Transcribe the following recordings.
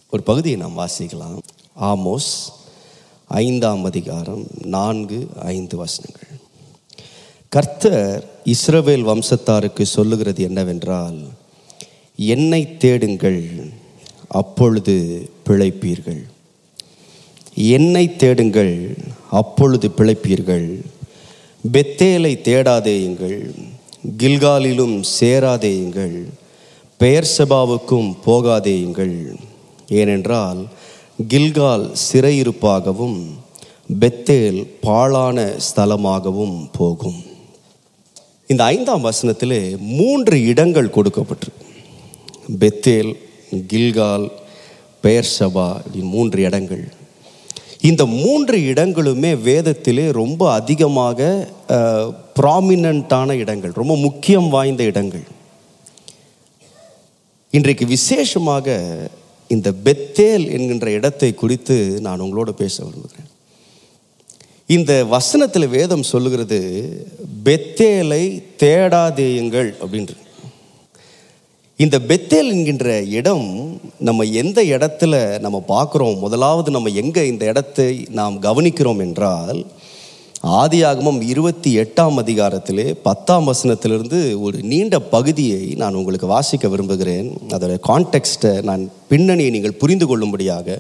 ஒரு பகுதியை நாம் வாசிக்கலாம் ஆமோஸ் ஐந்தாம் அதிகாரம் நான்கு ஐந்து வசனங்கள் கர்த்தர் இஸ்ரவேல் வம்சத்தாருக்கு சொல்லுகிறது என்னவென்றால் என்னை தேடுங்கள் அப்பொழுது பிழைப்பீர்கள் என்னை தேடுங்கள் அப்பொழுது பிழைப்பீர்கள் பெத்தேலை தேடாதேயுங்கள் கில்காலிலும் சேராதேயுங்கள் பெயர் சபாவுக்கும் போகாதேயுங்கள் ஏனென்றால் கில்கால் சிறையிருப்பாகவும் பெத்தேல் பாழான ஸ்தலமாகவும் போகும் இந்த ஐந்தாம் வசனத்திலே மூன்று இடங்கள் கொடுக்கப்பட்டிருக்கு பெத்தேல் கில்கால் பெயர் சபா இப்படின்னு மூன்று இடங்கள் இந்த மூன்று இடங்களுமே வேதத்திலே ரொம்ப அதிகமாக ப்ராமினண்ட்டான இடங்கள் ரொம்ப முக்கியம் வாய்ந்த இடங்கள் இன்றைக்கு விசேஷமாக இந்த பெத்தேல் என்கின்ற இடத்தை குறித்து நான் உங்களோட பேச விரும்புகிறேன் இந்த வசனத்தில் வேதம் சொல்லுகிறது பெத்தேலை தேடாதேயுங்கள் அப்படின்றது இந்த பெத்தேல் என்கின்ற இடம் நம்ம எந்த இடத்துல நம்ம பார்க்குறோம் முதலாவது நம்ம எங்கே இந்த இடத்தை நாம் கவனிக்கிறோம் என்றால் ஆதியாகமம் இருபத்தி எட்டாம் அதிகாரத்திலே பத்தாம் வசனத்திலிருந்து ஒரு நீண்ட பகுதியை நான் உங்களுக்கு வாசிக்க விரும்புகிறேன் அதோட கான்டெக்ஸ்ட்டை நான் பின்னணியை நீங்கள் புரிந்து கொள்ளும்படியாக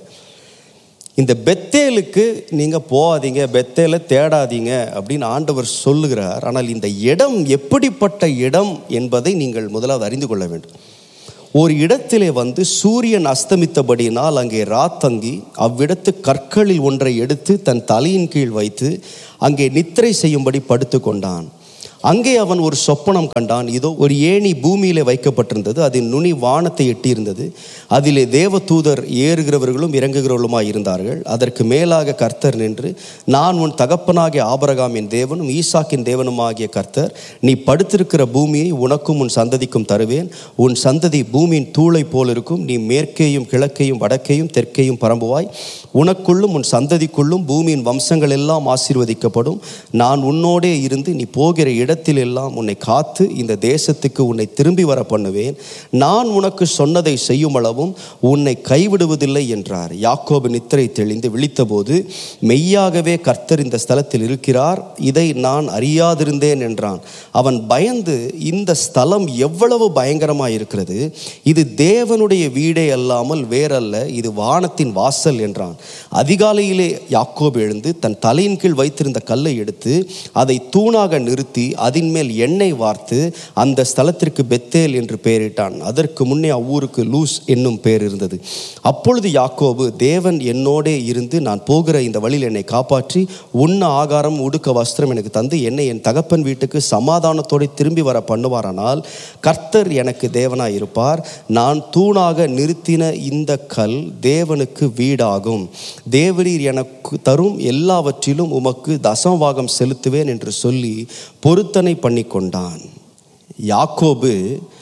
இந்த பெத்தேலுக்கு நீங்கள் போகாதீங்க பெத்தேலை தேடாதீங்க அப்படின்னு ஆண்டவர் சொல்லுகிறார் ஆனால் இந்த இடம் எப்படிப்பட்ட இடம் என்பதை நீங்கள் முதலாவது அறிந்து கொள்ள வேண்டும் ஒரு இடத்திலே வந்து சூரியன் அஸ்தமித்தபடியினால் அங்கே ராத்தங்கி அவ்விடத்து கற்களில் ஒன்றை எடுத்து தன் தலையின் கீழ் வைத்து அங்கே நித்திரை செய்யும்படி படுத்து கொண்டான் அங்கே அவன் ஒரு சொப்பனம் கண்டான் இதோ ஒரு ஏணி பூமியிலே வைக்கப்பட்டிருந்தது அதன் நுனி வானத்தை எட்டியிருந்தது அதிலே தேவ தூதர் ஏறுகிறவர்களும் இறங்குகிறவர்களுமாய் இருந்தார்கள் அதற்கு மேலாக கர்த்தர் நின்று நான் உன் தகப்பனாகிய ஆபரகாமின் தேவனும் ஈசாக்கின் தேவனுமாகிய கர்த்தர் நீ படுத்திருக்கிற பூமியை உனக்கும் உன் சந்ததிக்கும் தருவேன் உன் சந்ததி பூமியின் தூளை போல் இருக்கும் நீ மேற்கேயும் கிழக்கையும் வடக்கையும் தெற்கேயும் பரம்புவாய் உனக்குள்ளும் உன் சந்ததிக்குள்ளும் பூமியின் வம்சங்கள் எல்லாம் ஆசீர்வதிக்கப்படும் நான் உன்னோடே இருந்து நீ போகிற இடத்தில் எல்லாம் உன்னை காத்து இந்த தேசத்துக்கு உன்னை திரும்பி வர பண்ணுவேன் நான் உனக்கு சொன்னதை செய்யும் அளவும் உன்னை கைவிடுவதில்லை என்றார் யாக்கோபு நித்திரை தெளிந்து விழித்தபோது மெய்யாகவே கர்த்தர் இந்த ஸ்தலத்தில் இருக்கிறார் இதை நான் அறியாதிருந்தேன் என்றான் அவன் பயந்து இந்த ஸ்தலம் எவ்வளவு பயங்கரமாய் இருக்கிறது இது தேவனுடைய வீடே அல்லாமல் வேறல்ல இது வானத்தின் வாசல் என்றான் அதிகாலையிலே யாக்கோபு எழுந்து தன் தலையின் கீழ் வைத்திருந்த கல்லை எடுத்து அதை தூணாக நிறுத்தி அதன் மேல் எண்ணெய் வார்த்து அந்த ஸ்தலத்திற்கு பெத்தேல் என்று பெயரிட்டான் அதற்கு முன்னே அவ்வூருக்கு லூஸ் என்னும் பெயர் இருந்தது அப்பொழுது யாக்கோபு தேவன் என்னோடே இருந்து நான் போகிற இந்த வழியில் என்னை காப்பாற்றி உண்ண ஆகாரம் உடுக்க வஸ்திரம் எனக்கு தந்து என்னை என் தகப்பன் வீட்டுக்கு சமாதானத்தோடு திரும்பி வர பண்ணுவாரானால் கர்த்தர் எனக்கு தேவனாய் இருப்பார் நான் தூணாக நிறுத்தின இந்த கல் தேவனுக்கு வீடாகும் தேவரீர் எனக்கு தரும் எல்லாவற்றிலும் உமக்கு தசமபாகம் செலுத்துவேன் என்று சொல்லி பொருத்தனை பண்ணி கொண்டான் யாக்கோபு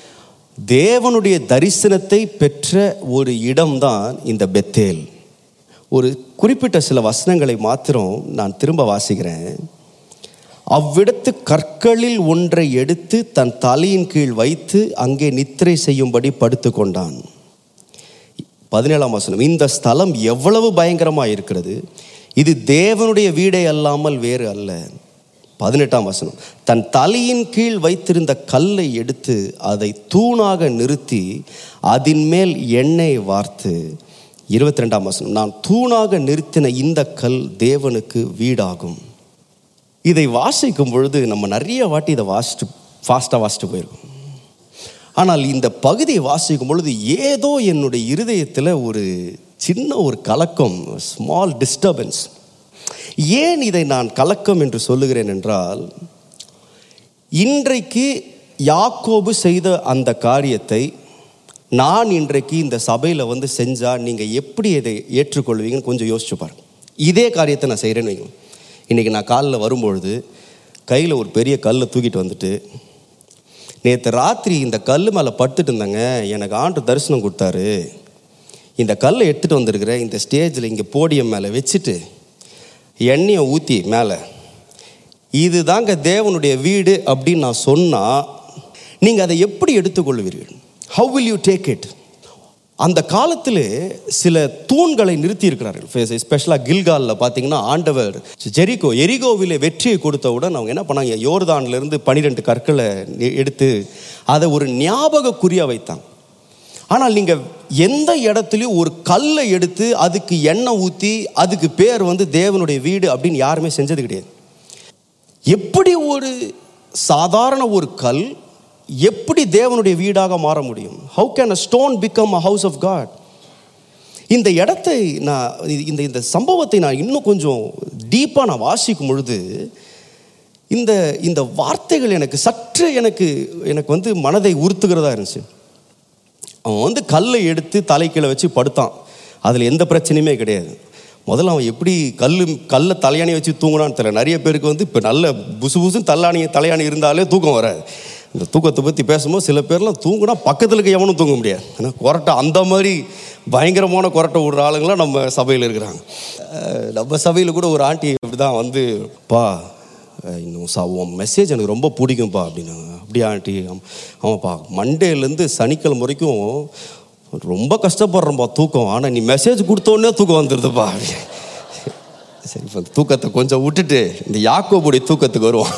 தேவனுடைய தரிசனத்தை பெற்ற ஒரு இடம்தான் இந்த பெத்தேல் ஒரு குறிப்பிட்ட சில வசனங்களை மாத்திரம் நான் திரும்ப வாசிக்கிறேன் அவ்விடத்து கற்களில் ஒன்றை எடுத்து தன் தலையின் கீழ் வைத்து அங்கே நித்திரை செய்யும்படி படுத்து கொண்டான் பதினேழாம் வசனம் இந்த ஸ்தலம் எவ்வளவு பயங்கரமாக இருக்கிறது இது தேவனுடைய வீடே அல்லாமல் வேறு அல்ல பதினெட்டாம் வசனம் தன் தலையின் கீழ் வைத்திருந்த கல்லை எடுத்து அதை தூணாக நிறுத்தி அதன் மேல் எண்ணெய் வார்த்து இருபத்தி ரெண்டாம் வசனம் நான் தூணாக நிறுத்தின இந்த கல் தேவனுக்கு வீடாகும் இதை வாசிக்கும் பொழுது நம்ம நிறைய வாட்டி இதை வாசிட்டு ஃபாஸ்ட்டாக வாசிட்டு போயிருக்கோம் ஆனால் இந்த பகுதியை வாசிக்கும் பொழுது ஏதோ என்னுடைய இருதயத்தில் ஒரு சின்ன ஒரு கலக்கம் ஸ்மால் டிஸ்டர்பன்ஸ் ஏன் இதை நான் கலக்கம் என்று சொல்லுகிறேன் என்றால் இன்றைக்கு யாக்கோபு செய்த அந்த காரியத்தை நான் இன்றைக்கு இந்த சபையில் வந்து செஞ்சால் நீங்கள் எப்படி இதை ஏற்றுக்கொள்வீங்கன்னு கொஞ்சம் யோசிச்சு பாருங்க இதே காரியத்தை நான் செய்கிறேன்னு வைங்க இன்றைக்கி நான் காலில் வரும்பொழுது கையில் ஒரு பெரிய கல்லை தூக்கிட்டு வந்துட்டு நேற்று ராத்திரி இந்த கல் மேலே படுத்துட்டு இருந்தேங்க எனக்கு ஆண்டு தரிசனம் கொடுத்தாரு இந்த கல்லை எடுத்துகிட்டு வந்திருக்கிறேன் இந்த ஸ்டேஜில் இங்கே போடியம் மேலே வச்சுட்டு எண்ணெயை ஊற்றி மேலே இதுதாங்க தேவனுடைய வீடு அப்படின்னு நான் சொன்னால் நீங்கள் அதை எப்படி எடுத்துக்கொள்வீர்கள் how will you take it அந்த காலத்தில் சில தூண்களை நிறுத்தி இருக்கிறார்கள் ஸ்பெஷலாக கில்காலில் பார்த்தீங்கன்னா ஆண்டவர் ஜெரிகோ எரிகோவிலே வெற்றியை கொடுத்தவுடன் அவங்க என்ன பண்ணாங்க யோர்தான்லேருந்து பனிரெண்டு கற்களை நி- எடுத்து அதை ஒரு ஞாபக குறியாக வைத்தாங்க ஆனால் நீங்கள் எந்த இடத்துலையும் ஒரு கல்லை எடுத்து அதுக்கு எண்ணெய் ஊற்றி அதுக்கு பேர் வந்து தேவனுடைய வீடு அப்படின்னு யாருமே செஞ்சது கிடையாது எப்படி ஒரு சாதாரண ஒரு கல் எப்படி தேவனுடைய வீடாக மாற முடியும் how can a stone become a house of God இந்த இடத்தை நான் இது- இந்த இந்த சம்பவத்தை நான் இன்னும் கொஞ்சம் டீப்பாக நான் வாசிக்கும் பொழுது இந்த இந்த வார்த்தைகள் எனக்கு சற்று எனக்கு எனக்கு வந்து மனதை உறுத்துகிறதா இருந்துச்சு அவன் வந்து கல்லை எடுத்து தலைக்கீழே வச்சு படுத்தான் அதில் எந்த பிரச்சனையுமே கிடையாது முதல்ல அவன் எப்படி கல் கல்லை தலையாணி வச்சு தூங்கினான்னு தெரியல நிறைய பேருக்கு வந்து இப்போ நல்ல புசு புசுன்னு தள்ளாணி தலையாணி இருந்தாலே தூக்கம் வராது இந்த தூக்கத்தை பற்றி பேசும்போது சில பேர்லாம் தூங்குனா பக்கத்தில் இருக்க எவனும் தூங்க முடியாது ஏன்னா கொரட்டை அந்த மாதிரி பயங்கரமான கொரட்டை விடுற ஆளுங்களாம் நம்ம சபையில் இருக்கிறாங்க அஹ் நம்ம சபையில் கூட ஒரு ஆண்டி இப்படி தான் வந்து பா அஹ் இன்னும் சா உன் மெசேஜ் எனக்கு ரொம்ப பிடிக்கும்ப்பா அப்படின்னாங்க அப்படியா ஆண்டி ஆம்- ஆமாப்பா மண்டேலேருந்து சனிக்கிழமை வரைக்கும் ரொம்ப கஷ்டப்படுறேன்ப்பா தூக்கம் ஆனால் நீ மெசேஜ் கொடுத்தோடனே தூக்கம் வந்துடுதுப்பா அப்படி. சரி இப்போ இந்த தூக்கத்தை கொஞ்சம் விட்டுட்டு இந்த யாக்கோபுடைய தூக்கத்துக்கு வருவோம்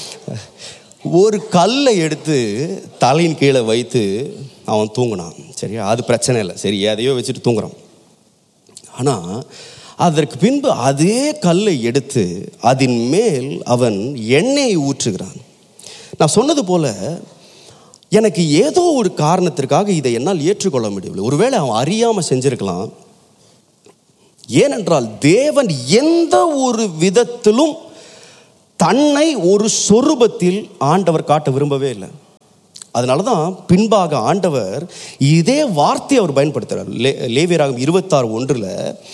ஒரு கல்லை எடுத்து தலையின் கீழே வைத்து அவன் தூங்கினான் சரியா அது பிரச்சனை இல்லை சரி எதையோ வச்சுட்டு தூங்குறான் ஆனால் அதற்கு பின்பு அதே கல்லை எடுத்து அதன் மேல் அவன் எண்ணெயை ஊற்றுகிறான் நான் சொன்னது போல எனக்கு ஏதோ ஒரு காரணத்திற்காக இதை என்னால் ஏற்றுக்கொள்ள முடியவில்லை ஒருவேளை அவன் அறியாமல் செஞ்சிருக்கலாம் ஏனென்றால் தேவன் எந்த ஒரு விதத்திலும் தன்னை ஒரு சொரூபத்தில் ஆண்டவர் காட்ட விரும்பவே இல்லை அதனால தான் பின்பாக ஆண்டவர் இதே வார்த்தையை அவர் பயன்படுத்துகிறார் லே லேவியராகும் இருபத்தாறு ஒன்றில்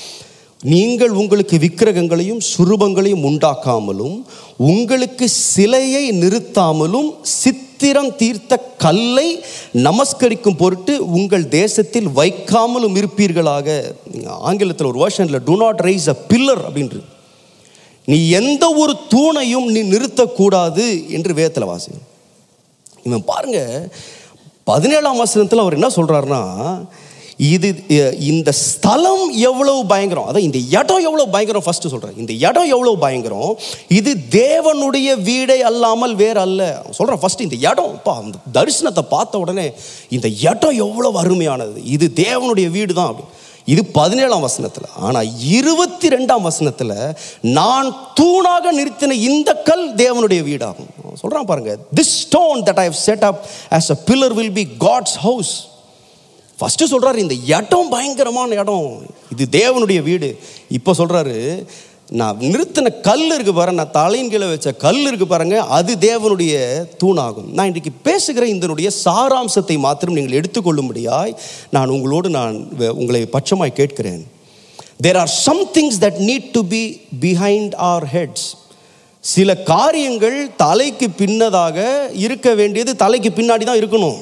நீங்கள் உங்களுக்கு விக்கிரகங்களையும் சுரூபங்களையும் உண்டாக்காமலும் உங்களுக்கு சிலையை நிறுத்தாமலும் சித்திரம் தீர்த்த கல்லை நமஸ்கரிக்கும் பொருட்டு உங்கள் தேசத்தில் வைக்காமலும் இருப்பீர்களாக நீங்க ஆங்கிலத்தில் ஒரு வேர்ஷனில் do not raise a pillar அப்படின்றது நீ எந்த ஒரு தூணையும் நீ நிறுத்தக்கூடாது என்று வேதத்தில் வாசி இவன் பாருங்க பதினேழாம் வசனத்தில் அவர் என்ன சொல்றாருன்னா இது அஹ், இந்த ஸ்தலம் எவ்வளவு பயங்கரம் அதான் இந்த இடம் எவ்வளவு பயங்கரம் ஃபர்ஸ்ட் சொல்றேன் இந்த இடம் எவ்வளவு பயங்கரம் இது தேவனுடைய வீடே அல்லாமல் வேற அல்ல அவன் சொல்றான் ஃபர்ஸ்ட் இந்த இடம் பா அந்த தரிசனத்தை பார்த்த உடனே இந்த இடம் எவ்வளவு அருமையானது இது தேவனுடைய வீடு தான் அப்படி இது பதினேழாம் வசனத்தில் ஆனால் இருபத்தி ரெண்டாம் வசனத்தில் நான் தூணாக நிறுத்தின இந்த கல் தேவனுடைய வீடாகும் அவன் சொல்றான் பாருங்க this stone that I have set up as a pillar will be God's house first சொல்றாரு இந்த இடம் பயங்கரமான இடம் இது தேவனுடைய வீடு இப்போ சொல்றாரு நான் நிறுத்தின கல் இருக்கு பாருங்க நான் தலையின் கீழே வச்ச கல் இருக்கு பாருங்க அது தேவனுடைய தூணாகும் நான் இன்றைக்கு பேசுகிற இதனுடைய சாராம்சத்தை மாத்திரம் நீங்கள் எடுத்துக்கொள்ளும்படியாய் நான் உங்களோடு நான் வ- உங்களை பட்சமாய் கேட்கிறேன் there are some things that need to be behind our heads சில காரியங்கள் தலைக்கு பின்னதாக இருக்க வேண்டியது தலைக்கு பின்னாடி தான் இருக்கணும்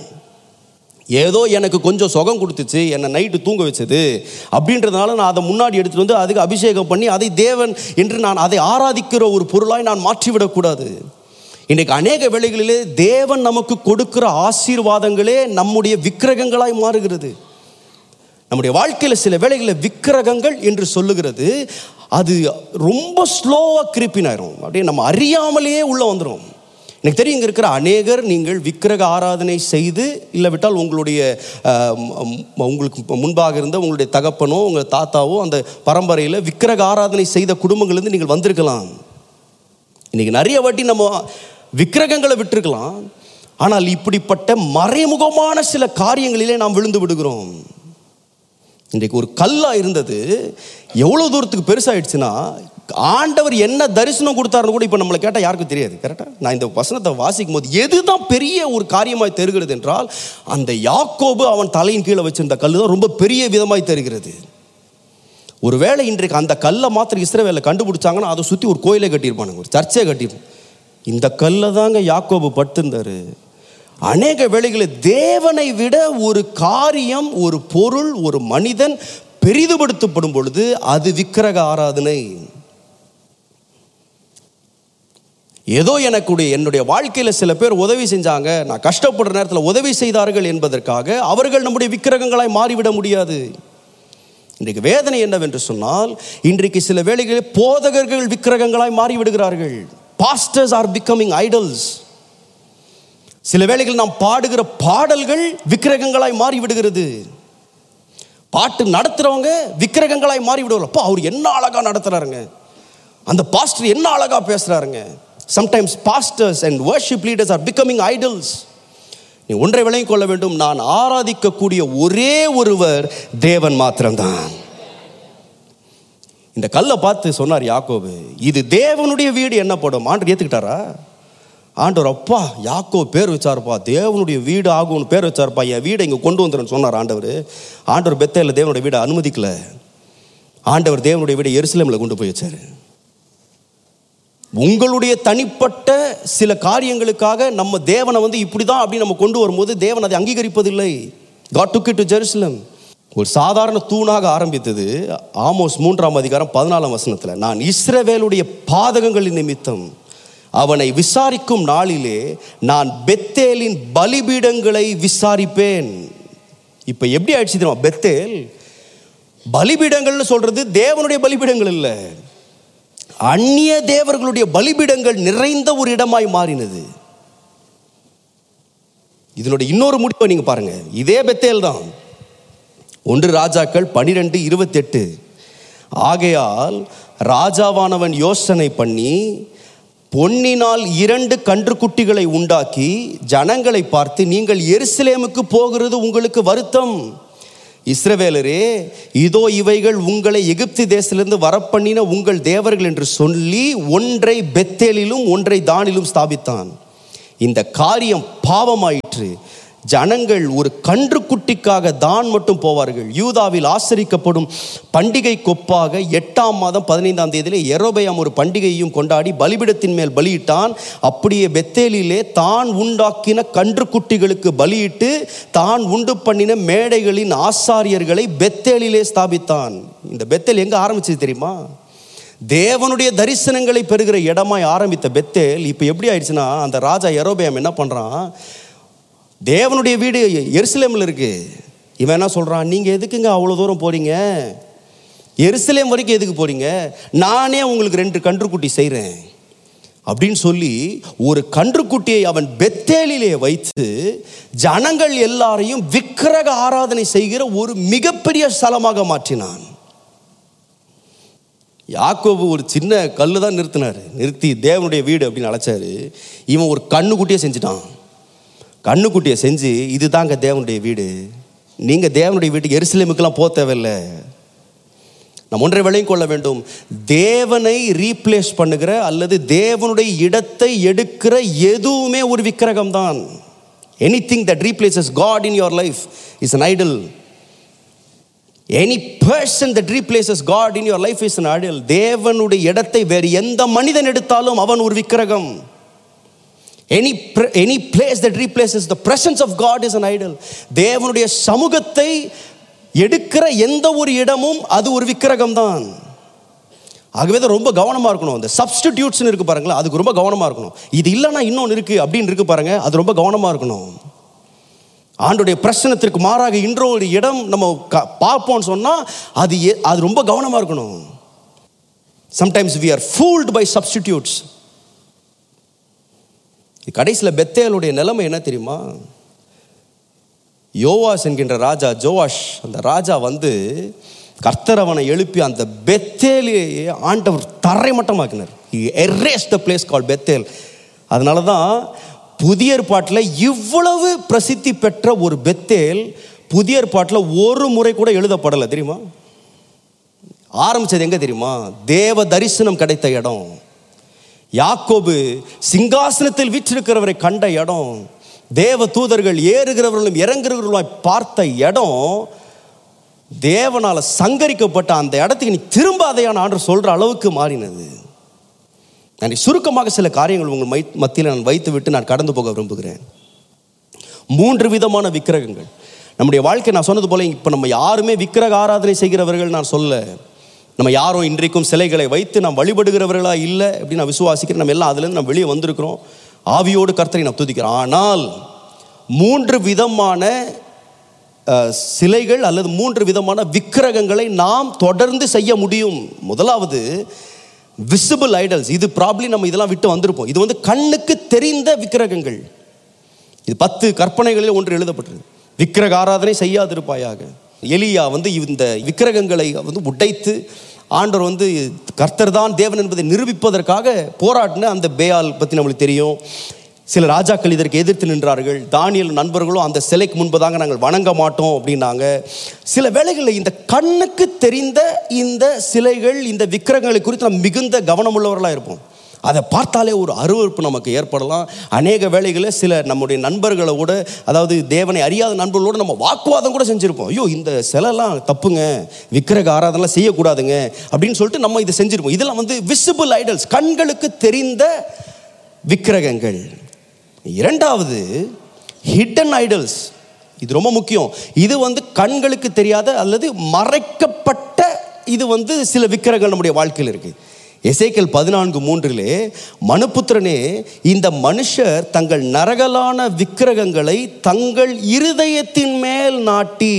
ஏதோ எனக்கு கொஞ்சம் சுகம் கொடுத்துச்சு என்னை நைட்டு தூங்க வச்சது அப்படின்றதுனால நான் அதை முன்னாடி எடுத்துட்டு வந்து அதுக்கு அபிஷேகம் பண்ணி அதை தேவன் என்று நான் அதை ஆராதிக்கிற ஒரு பொருளாய் நான் மாற்றிவிடக்கூடாது இன்றைக்கு அநேக வேளைகளிலே தேவன் நமக்கு கொடுக்கிற ஆசீர்வாதங்களே நம்முடைய விக்கிரகங்களாய் மாறுகிறது நம்முடைய வாழ்க்கையில் சில வேளைகளில் விக்கிரகங்கள் என்று சொல்லுகிறது அது ரொம்ப ஸ்லோவாக கிரிப்பினாயிரும் அப்படியே நம்ம அறியாமலேயே உள்ளே வந்துடும் எனக்கு தெரியும் இங்கே இருக்கிற அநேகர் நீங்கள் விக்கிரக ஆராதனை செய்து இல்லாவிட்டால் உங்களுடைய அஹ், ம், உங்களுக்கு முன்பாக இருந்த உங்களுடைய தகப்பனோ உங்கள் தாத்தாவோ அந்த பரம்பரையில் விக்கிரக ஆராதனை செய்த குடும்பங்கள்லேருந்து நீங்கள் வந்திருக்கலாம் இன்னைக்கு நிறைய வாட்டி நம்ம விக்கிரகங்களை விட்டுருக்கலாம் ஆனால் இப்படிப்பட்ட மறைமுகமான சில காரியங்களிலே நாம் விழுந்து விடுகிறோம் இன்றைக்கு ஒரு கல்லா இருந்தது எவ்வளோ தூரத்துக்கு பெருசாயிடுச்சுன்னா ஆண்டவர் என்ன தரிசனம் கொடுத்தாருன்னு கூட இப்போ நம்மளை கேட்டால் யாருக்கும் தெரியாது கரெக்டாக நான் இந்த வசனத்தை வாசிக்கும் போது எதுதான் பெரிய ஒரு காரியமாய் தெரிகிறது என்றால் அந்த யாக்கோபு அவன் தலையின் கீழே வச்சிருந்த கல் தான் ரொம்ப பெரிய விதமாய் தெரிகிறது ஒருவேளை இன்றைக்கு அந்த கல்லை மாத்திரம் இஸ்ரவேலில் கண்டுபிடிச்சாங்கன்னா அதை சுற்றி ஒரு கோயிலே கட்டியிருப்பானுங்க ஒரு சர்ச்சே கட்டியிருப்பான் இந்த கல்லை தாங்க யாக்கோபு படுத்திருந்தாரு அநேக வேளைகளில் தேவனை விட ஒரு காரியம் ஒரு பொருள் ஒரு மனிதன் பெரிதுபடுத்தப்படும் பொழுது அது விக்கிரக ஆராதனை ஏதோ எனக்குடைய என்னுடைய வாழ்க்கையில் சில பேர் உதவி செஞ்சாங்க நான் கஷ்டப்படுற நேரத்தில் உதவி செய்தார்கள் என்பதற்காக அவர்கள் நம்முடைய விக்கிரகங்களாய் மாறிவிட முடியாது இன்றைக்கு வேதனை என்னவென்று சொன்னால் இன்றைக்கு சில வேளைகளில் போதகர்கள் விக்கிரகங்களாய் மாறிவிடுகிறார்கள் பாஸ்டர்ஸ் ஆர் பிகமிங் ஐடல்ஸ் சில வேளைகளில் நாம் பாடுகிற பாடல்கள் விக்கிரகங்களாய் மாறிவிடுகிறது பாட்டு நடத்துறவங்க விக்கிரகங்களாய் மாறி விடுவாங்க அப்பா அவர் என்ன அழகா நடத்துறாருங்க அந்த பாஸ்டர் என்ன அழகா பேசுறாருங்க sometimes pastors and worship leaders are becoming idols நீ ஒன்றை விளங்கிக் கொள்ள வேண்டும் நான் ஆராதிக்கக்கூடிய ஒரே ஒருவர் தேவன் மாத்திரம்தான் இந்த கல்லை பார்த்து சொன்னார் யாக்கோபு இது தேவனுடைய வீடு என்னப்படும் ஆண்டு ஏத்துக்கிட்டாரா ஆண்டவர் அப்பா யாக்கோ பேர் வச்சாருப்பா தேவனுடைய வீடு ஆகும்னு பேர் வச்சாருப்பா என் வீடை இங்கே கொண்டு வந்துருன்னு சொன்னார் ஆண்டவர் ஆண்டவர் பெத்தையில் தேவனுடைய வீடை அனுமதிக்கல ஆண்டவர் தேவனுடைய வீடை எருசலேமில் கொண்டு போய் வச்சாரு உங்களுடைய தனிப்பட்ட சில காரியங்களுக்காக நம்ம தேவனை வந்து இப்படி தான் அப்படி நம்ம கொண்டு வரும்போது தேவன் அதை அங்கீகரிப்பதில்லை காட் டுக் டு ஜெருசலம் ஒரு சாதாரண தூணாக ஆரம்பித்தது ஆமோஸ் மூன்றாம் அதிகாரம் பதினாலாம் வசனத்தில் நான் இஸ்ரவேலுடைய பாதகங்களின் நிமித்தம் அவனை விசாரிக்கும் நாளிலே நான் பெத்தேலின் பலிபீடங்களை விசாரிப்பேன் இப்போ எப்படி ஆயிடுச்சு தெரியுமா பெத்தேல் பலிபீடங்கள்னு சொல்றது தேவனுடைய பலிபீடங்கள் இல்லை அந்நிய தேவர்களுடைய பலிபீடங்கள் நிறைந்த ஒரு இடமாய் மாறினது இதனுடைய இன்னொரு முடிவை நீங்க பாருங்க இதே பெத்தேல் தான் ஒன்று ராஜாக்கள் பனிரெண்டு இருபத்தெட்டு ஆகையால் ராஜாவானவன் யோசனை பண்ணி பொன்னினால் இரண்டு கன்றுக்குட்டிகளை உண்டாக்கி ஜனங்களை பார்த்து நீங்கள் எருசலேமுக்கு போகிறது உங்களுக்கு வருத்தம் இஸ்ரவேலரே இதோ இவைகள் உங்களை எகிப்து தேசத்திலிருந்து வரப்பண்ணின உங்கள் தேவர்கள் என்று சொல்லி ஒன்றை பெத்தேலிலும் ஒன்றை தானிலும் ஸ்தாபித்தான் இந்த காரியம் பாவமாயிற்று ஜனங்கள் ஒரு கன்றுக்குட்டிக்காக தான் மட்டும் போவார்கள் யூதாவில் ஆசரிக்கப்படும் பண்டிகை கொப்பாக எட்டாம் மாதம் பதினைந்தாம் தேதியிலே எரோபயாம் ஒரு பண்டிகையையும் கொண்டாடி பலிபிடத்தின் மேல் பலியிட்டான் அப்படியே பெத்தேலிலே தான் உண்டாக்கின கன்றுக்குட்டிகளுக்கு பலியிட்டு தான் உண்டு பண்ணின மேடைகளின் ஆசாரியர்களை பெத்தேலிலே ஸ்தாபித்தான் இந்த பெத்தேல் எங்க ஆரம்பிச்சது தெரியுமா தேவனுடைய தரிசனங்களை பெறுகிற இடமாய் ஆரம்பித்த பெத்தேல் இப்போ எப்படி ஆயிடுச்சுன்னா அந்த ராஜா எரோபயாம் என்ன பண்ணுறான் தேவனுடைய வீடு எருசலேமில் இருக்கு இவன் என்ன சொல்கிறான் நீங்கள் எதுக்குங்க அவ்வளோ தூரம் போகிறீங்க எருசலேம் வரைக்கும் எதுக்கு போகிறீங்க நானே உங்களுக்கு ரெண்டு கன்றுக்குட்டி செய்கிறேன் அப்படின்னு சொல்லி ஒரு கன்றுக்குட்டியை அவன் பெத்தேலிலே வைத்து ஜனங்கள் எல்லாரையும் விக்கிரக ஆராதனை செய்கிற ஒரு மிகப்பெரிய ஸ்தலமாக மாற்றினான் யாக்கோபு ஒரு சின்ன கல்லு தான் நிறுத்தினார் நிறுத்தி தேவனுடைய வீடு அப்படின்னு அழைச்சாரு இவன் ஒரு கண்ணுக்குட்டியை செஞ்சுட்டான் கண்ணுக்குட்டியை செஞ்சு இதுதாங்க தேவனுடைய வீடு நீங்கள் தேவனுடைய வீட்டுக்கு எருசலேமுக்கெல்லாம் போக தேவையில்லை நம்ம ஒன்றை விளையும் கொள்ள வேண்டும் தேவனை ரீப்ளேஸ் பண்ணுகிற அல்லது தேவனுடைய இடத்தை எடுக்கிற எதுவுமே ஒரு விக்கிரகம் தான் anything that replaces God in your life is an idol any person that replaces God in your life is an idol தேவனுடைய இடத்தை வேறு எந்த மனிதன் எடுத்தாலும் அவன் ஒரு விக்கிரகம் any any place that replaces the presence of God is an idol தேவனுடைய சமூகத்தை எடுக்கிற எந்த ஒரு இடமும் அது ஒரு விக்கிரகம் தான் ஆகவே தான் ரொம்ப கவனமாக இருக்கணும் அந்த சப்ஸ்டிடியூட்ஸ்னு இருக்கு பாருங்களேன் அதுக்கு ரொம்ப கவனமாக இருக்கணும் இது இல்லைன்னா இன்னொன்று இருக்கு அப்படின்னு இருக்கு பாருங்க அது ரொம்ப கவனமாக இருக்கணும் ஆண்டுடைய பிரச்சனத்திற்கு மாறாக இன்றோ ஒரு இடம் நம்ம க- பார்ப்போம்னு சொன்னால் அது எ- அது ரொம்ப கவனமாக இருக்கணும் sometimes we are fooled by substitutes கடைசியில் பெத்தேலுடைய நிலைமை என்ன தெரியுமா யோவாஸ் என்கின்ற ராஜா ஜோவாஷ் அந்த ராஜா வந்து கர்த்தர் அவனை எழுப்பி அந்த பெத்தேலையே ஆண்டவர் தரைமட்டமாக்கினார் erase the place call Bethel அதனால தான் புதிய ஏற்பாட்டில் இவ்வளவு பிரசித்தி பெற்ற ஒரு பெத்தேல் புதிய ஏற்பாட்டில் ஒரு முறை கூட எழுதப்படலை தெரியுமா ஆரம்பிச்சது எங்க தெரியுமா தேவ தரிசனம் கிடைத்த இடம் யாக்கோபு சிங்காசனத்தில் வீற்றிருக்கிறவரை கண்ட இடம் தேவ தூதர்கள் ஏறுகிறவர்களும் இறங்குகிறவர்களும் பார்த்த இடம் தேவனால சங்கரிக்கப்பட்ட அந்த இடத்துக்கு நீ திரும்பாதையான ஆண்டு சொல்ற அளவுக்கு மாறினது நான் சுருக்கமாக சில காரியங்கள் உங்கள் மை மத்தியில் நான் வைத்து விட்டு நான் கடந்து போக விரும்புகிறேன் மூன்று விதமான விக்கிரகங்கள் நம்முடைய வாழ்க்கை நான் சொன்னது போல இப்போ நம்ம யாருமே விக்கிரக ஆராதனை செய்கிறவர்கள் நான் சொல்ல நம்ம யாரும் இன்றைக்கும் சிலைகளை வைத்து நாம் வழிபடுகிறவர்களா இல்லை அப்படின்னு நான் விசுவாசிக்கிறேன் நம்ம எல்லாம் அதுலேருந்து நம்ம வெளியே வந்திருக்கிறோம் ஆவியோடு கர்த்தரை நாம் துதிக்கிறோம் ஆனால் மூன்று விதமான அஹ், சிலைகள் அல்லது மூன்று விதமான விக்கிரகங்களை நாம் தொடர்ந்து செய்ய முடியும் முதலாவது விசிபிள் ஐடல்ஸ் இது ப்ராப்ளி நம்ம இதெல்லாம் விட்டு வந்திருப்போம் இது வந்து கண்ணுக்கு தெரிந்த விக்கிரகங்கள் இது பத்து கற்பனைகளில் ஒன்று எழுதப்பட்டது விக்கிரக ஆராதனை செய்யாதிருப்பாயாக எலியா வந்து இந்த விக்கிரகங்களை வந்து உடைத்து ஆண்டவர் வந்து கர்த்தர் தான் தேவன் என்பதை நிரூபிப்பதற்காக போராடின அந்த பேயால் பற்றி நம்மளுக்கு தெரியும் சில ராஜாக்கள் இதற்கு எதிர்த்து நின்றார்கள் தானியல் நண்பர்களும் அந்த சிலைக்கு முன்பதாக நாங்கள் வணங்க மாட்டோம் அப்படின்னாங்க சில வேளைகளில் இந்த கண்ணுக்கு தெரிந்த இந்த சிலைகள் இந்த விக்கிரகங்களை குறித்து நாம் மிகுந்த கவனமுள்ளவர்களாக இருப்போம் அதை பார்த்தாலே ஒரு அருவருப்பு நமக்கு ஏற்படலாம் அநேக வேளைகளில் சில நம்முடைய நண்பர்களோட அதாவது தேவனை அறியாத நண்பர்களோடு நம்ம வாக்குவாதம் கூட செஞ்சுருப்போம் ஐயோ இந்த சிலைலாம் தப்புங்க விக்கிரக ஆராதனைலாம் செய்யக்கூடாதுங்க அப்படின்னு சொல்லிட்டு நம்ம இதை செஞ்சுருப்போம் இதெல்லாம் வந்து விசிபிள் ஐடல்ஸ் கண்களுக்கு தெரிந்த விக்கிரகங்கள் இரண்டாவது ஹிடன் ஐடல்ஸ் இது ரொம்ப முக்கியம் இது வந்து கண்களுக்கு தெரியாத அல்லது மறைக்கப்பட்ட இது வந்து சில விக்கிரகங்கள் நம்முடைய வாழ்க்கையில் இருக்கு எசேக்கல் பதினான்கு மூன்றிலே மனுப்புத்திரனே இந்த மனுஷர் தங்கள் நரகலான விக்கிரகங்களை தங்கள் இருதயத்தின் மேல் நாட்டி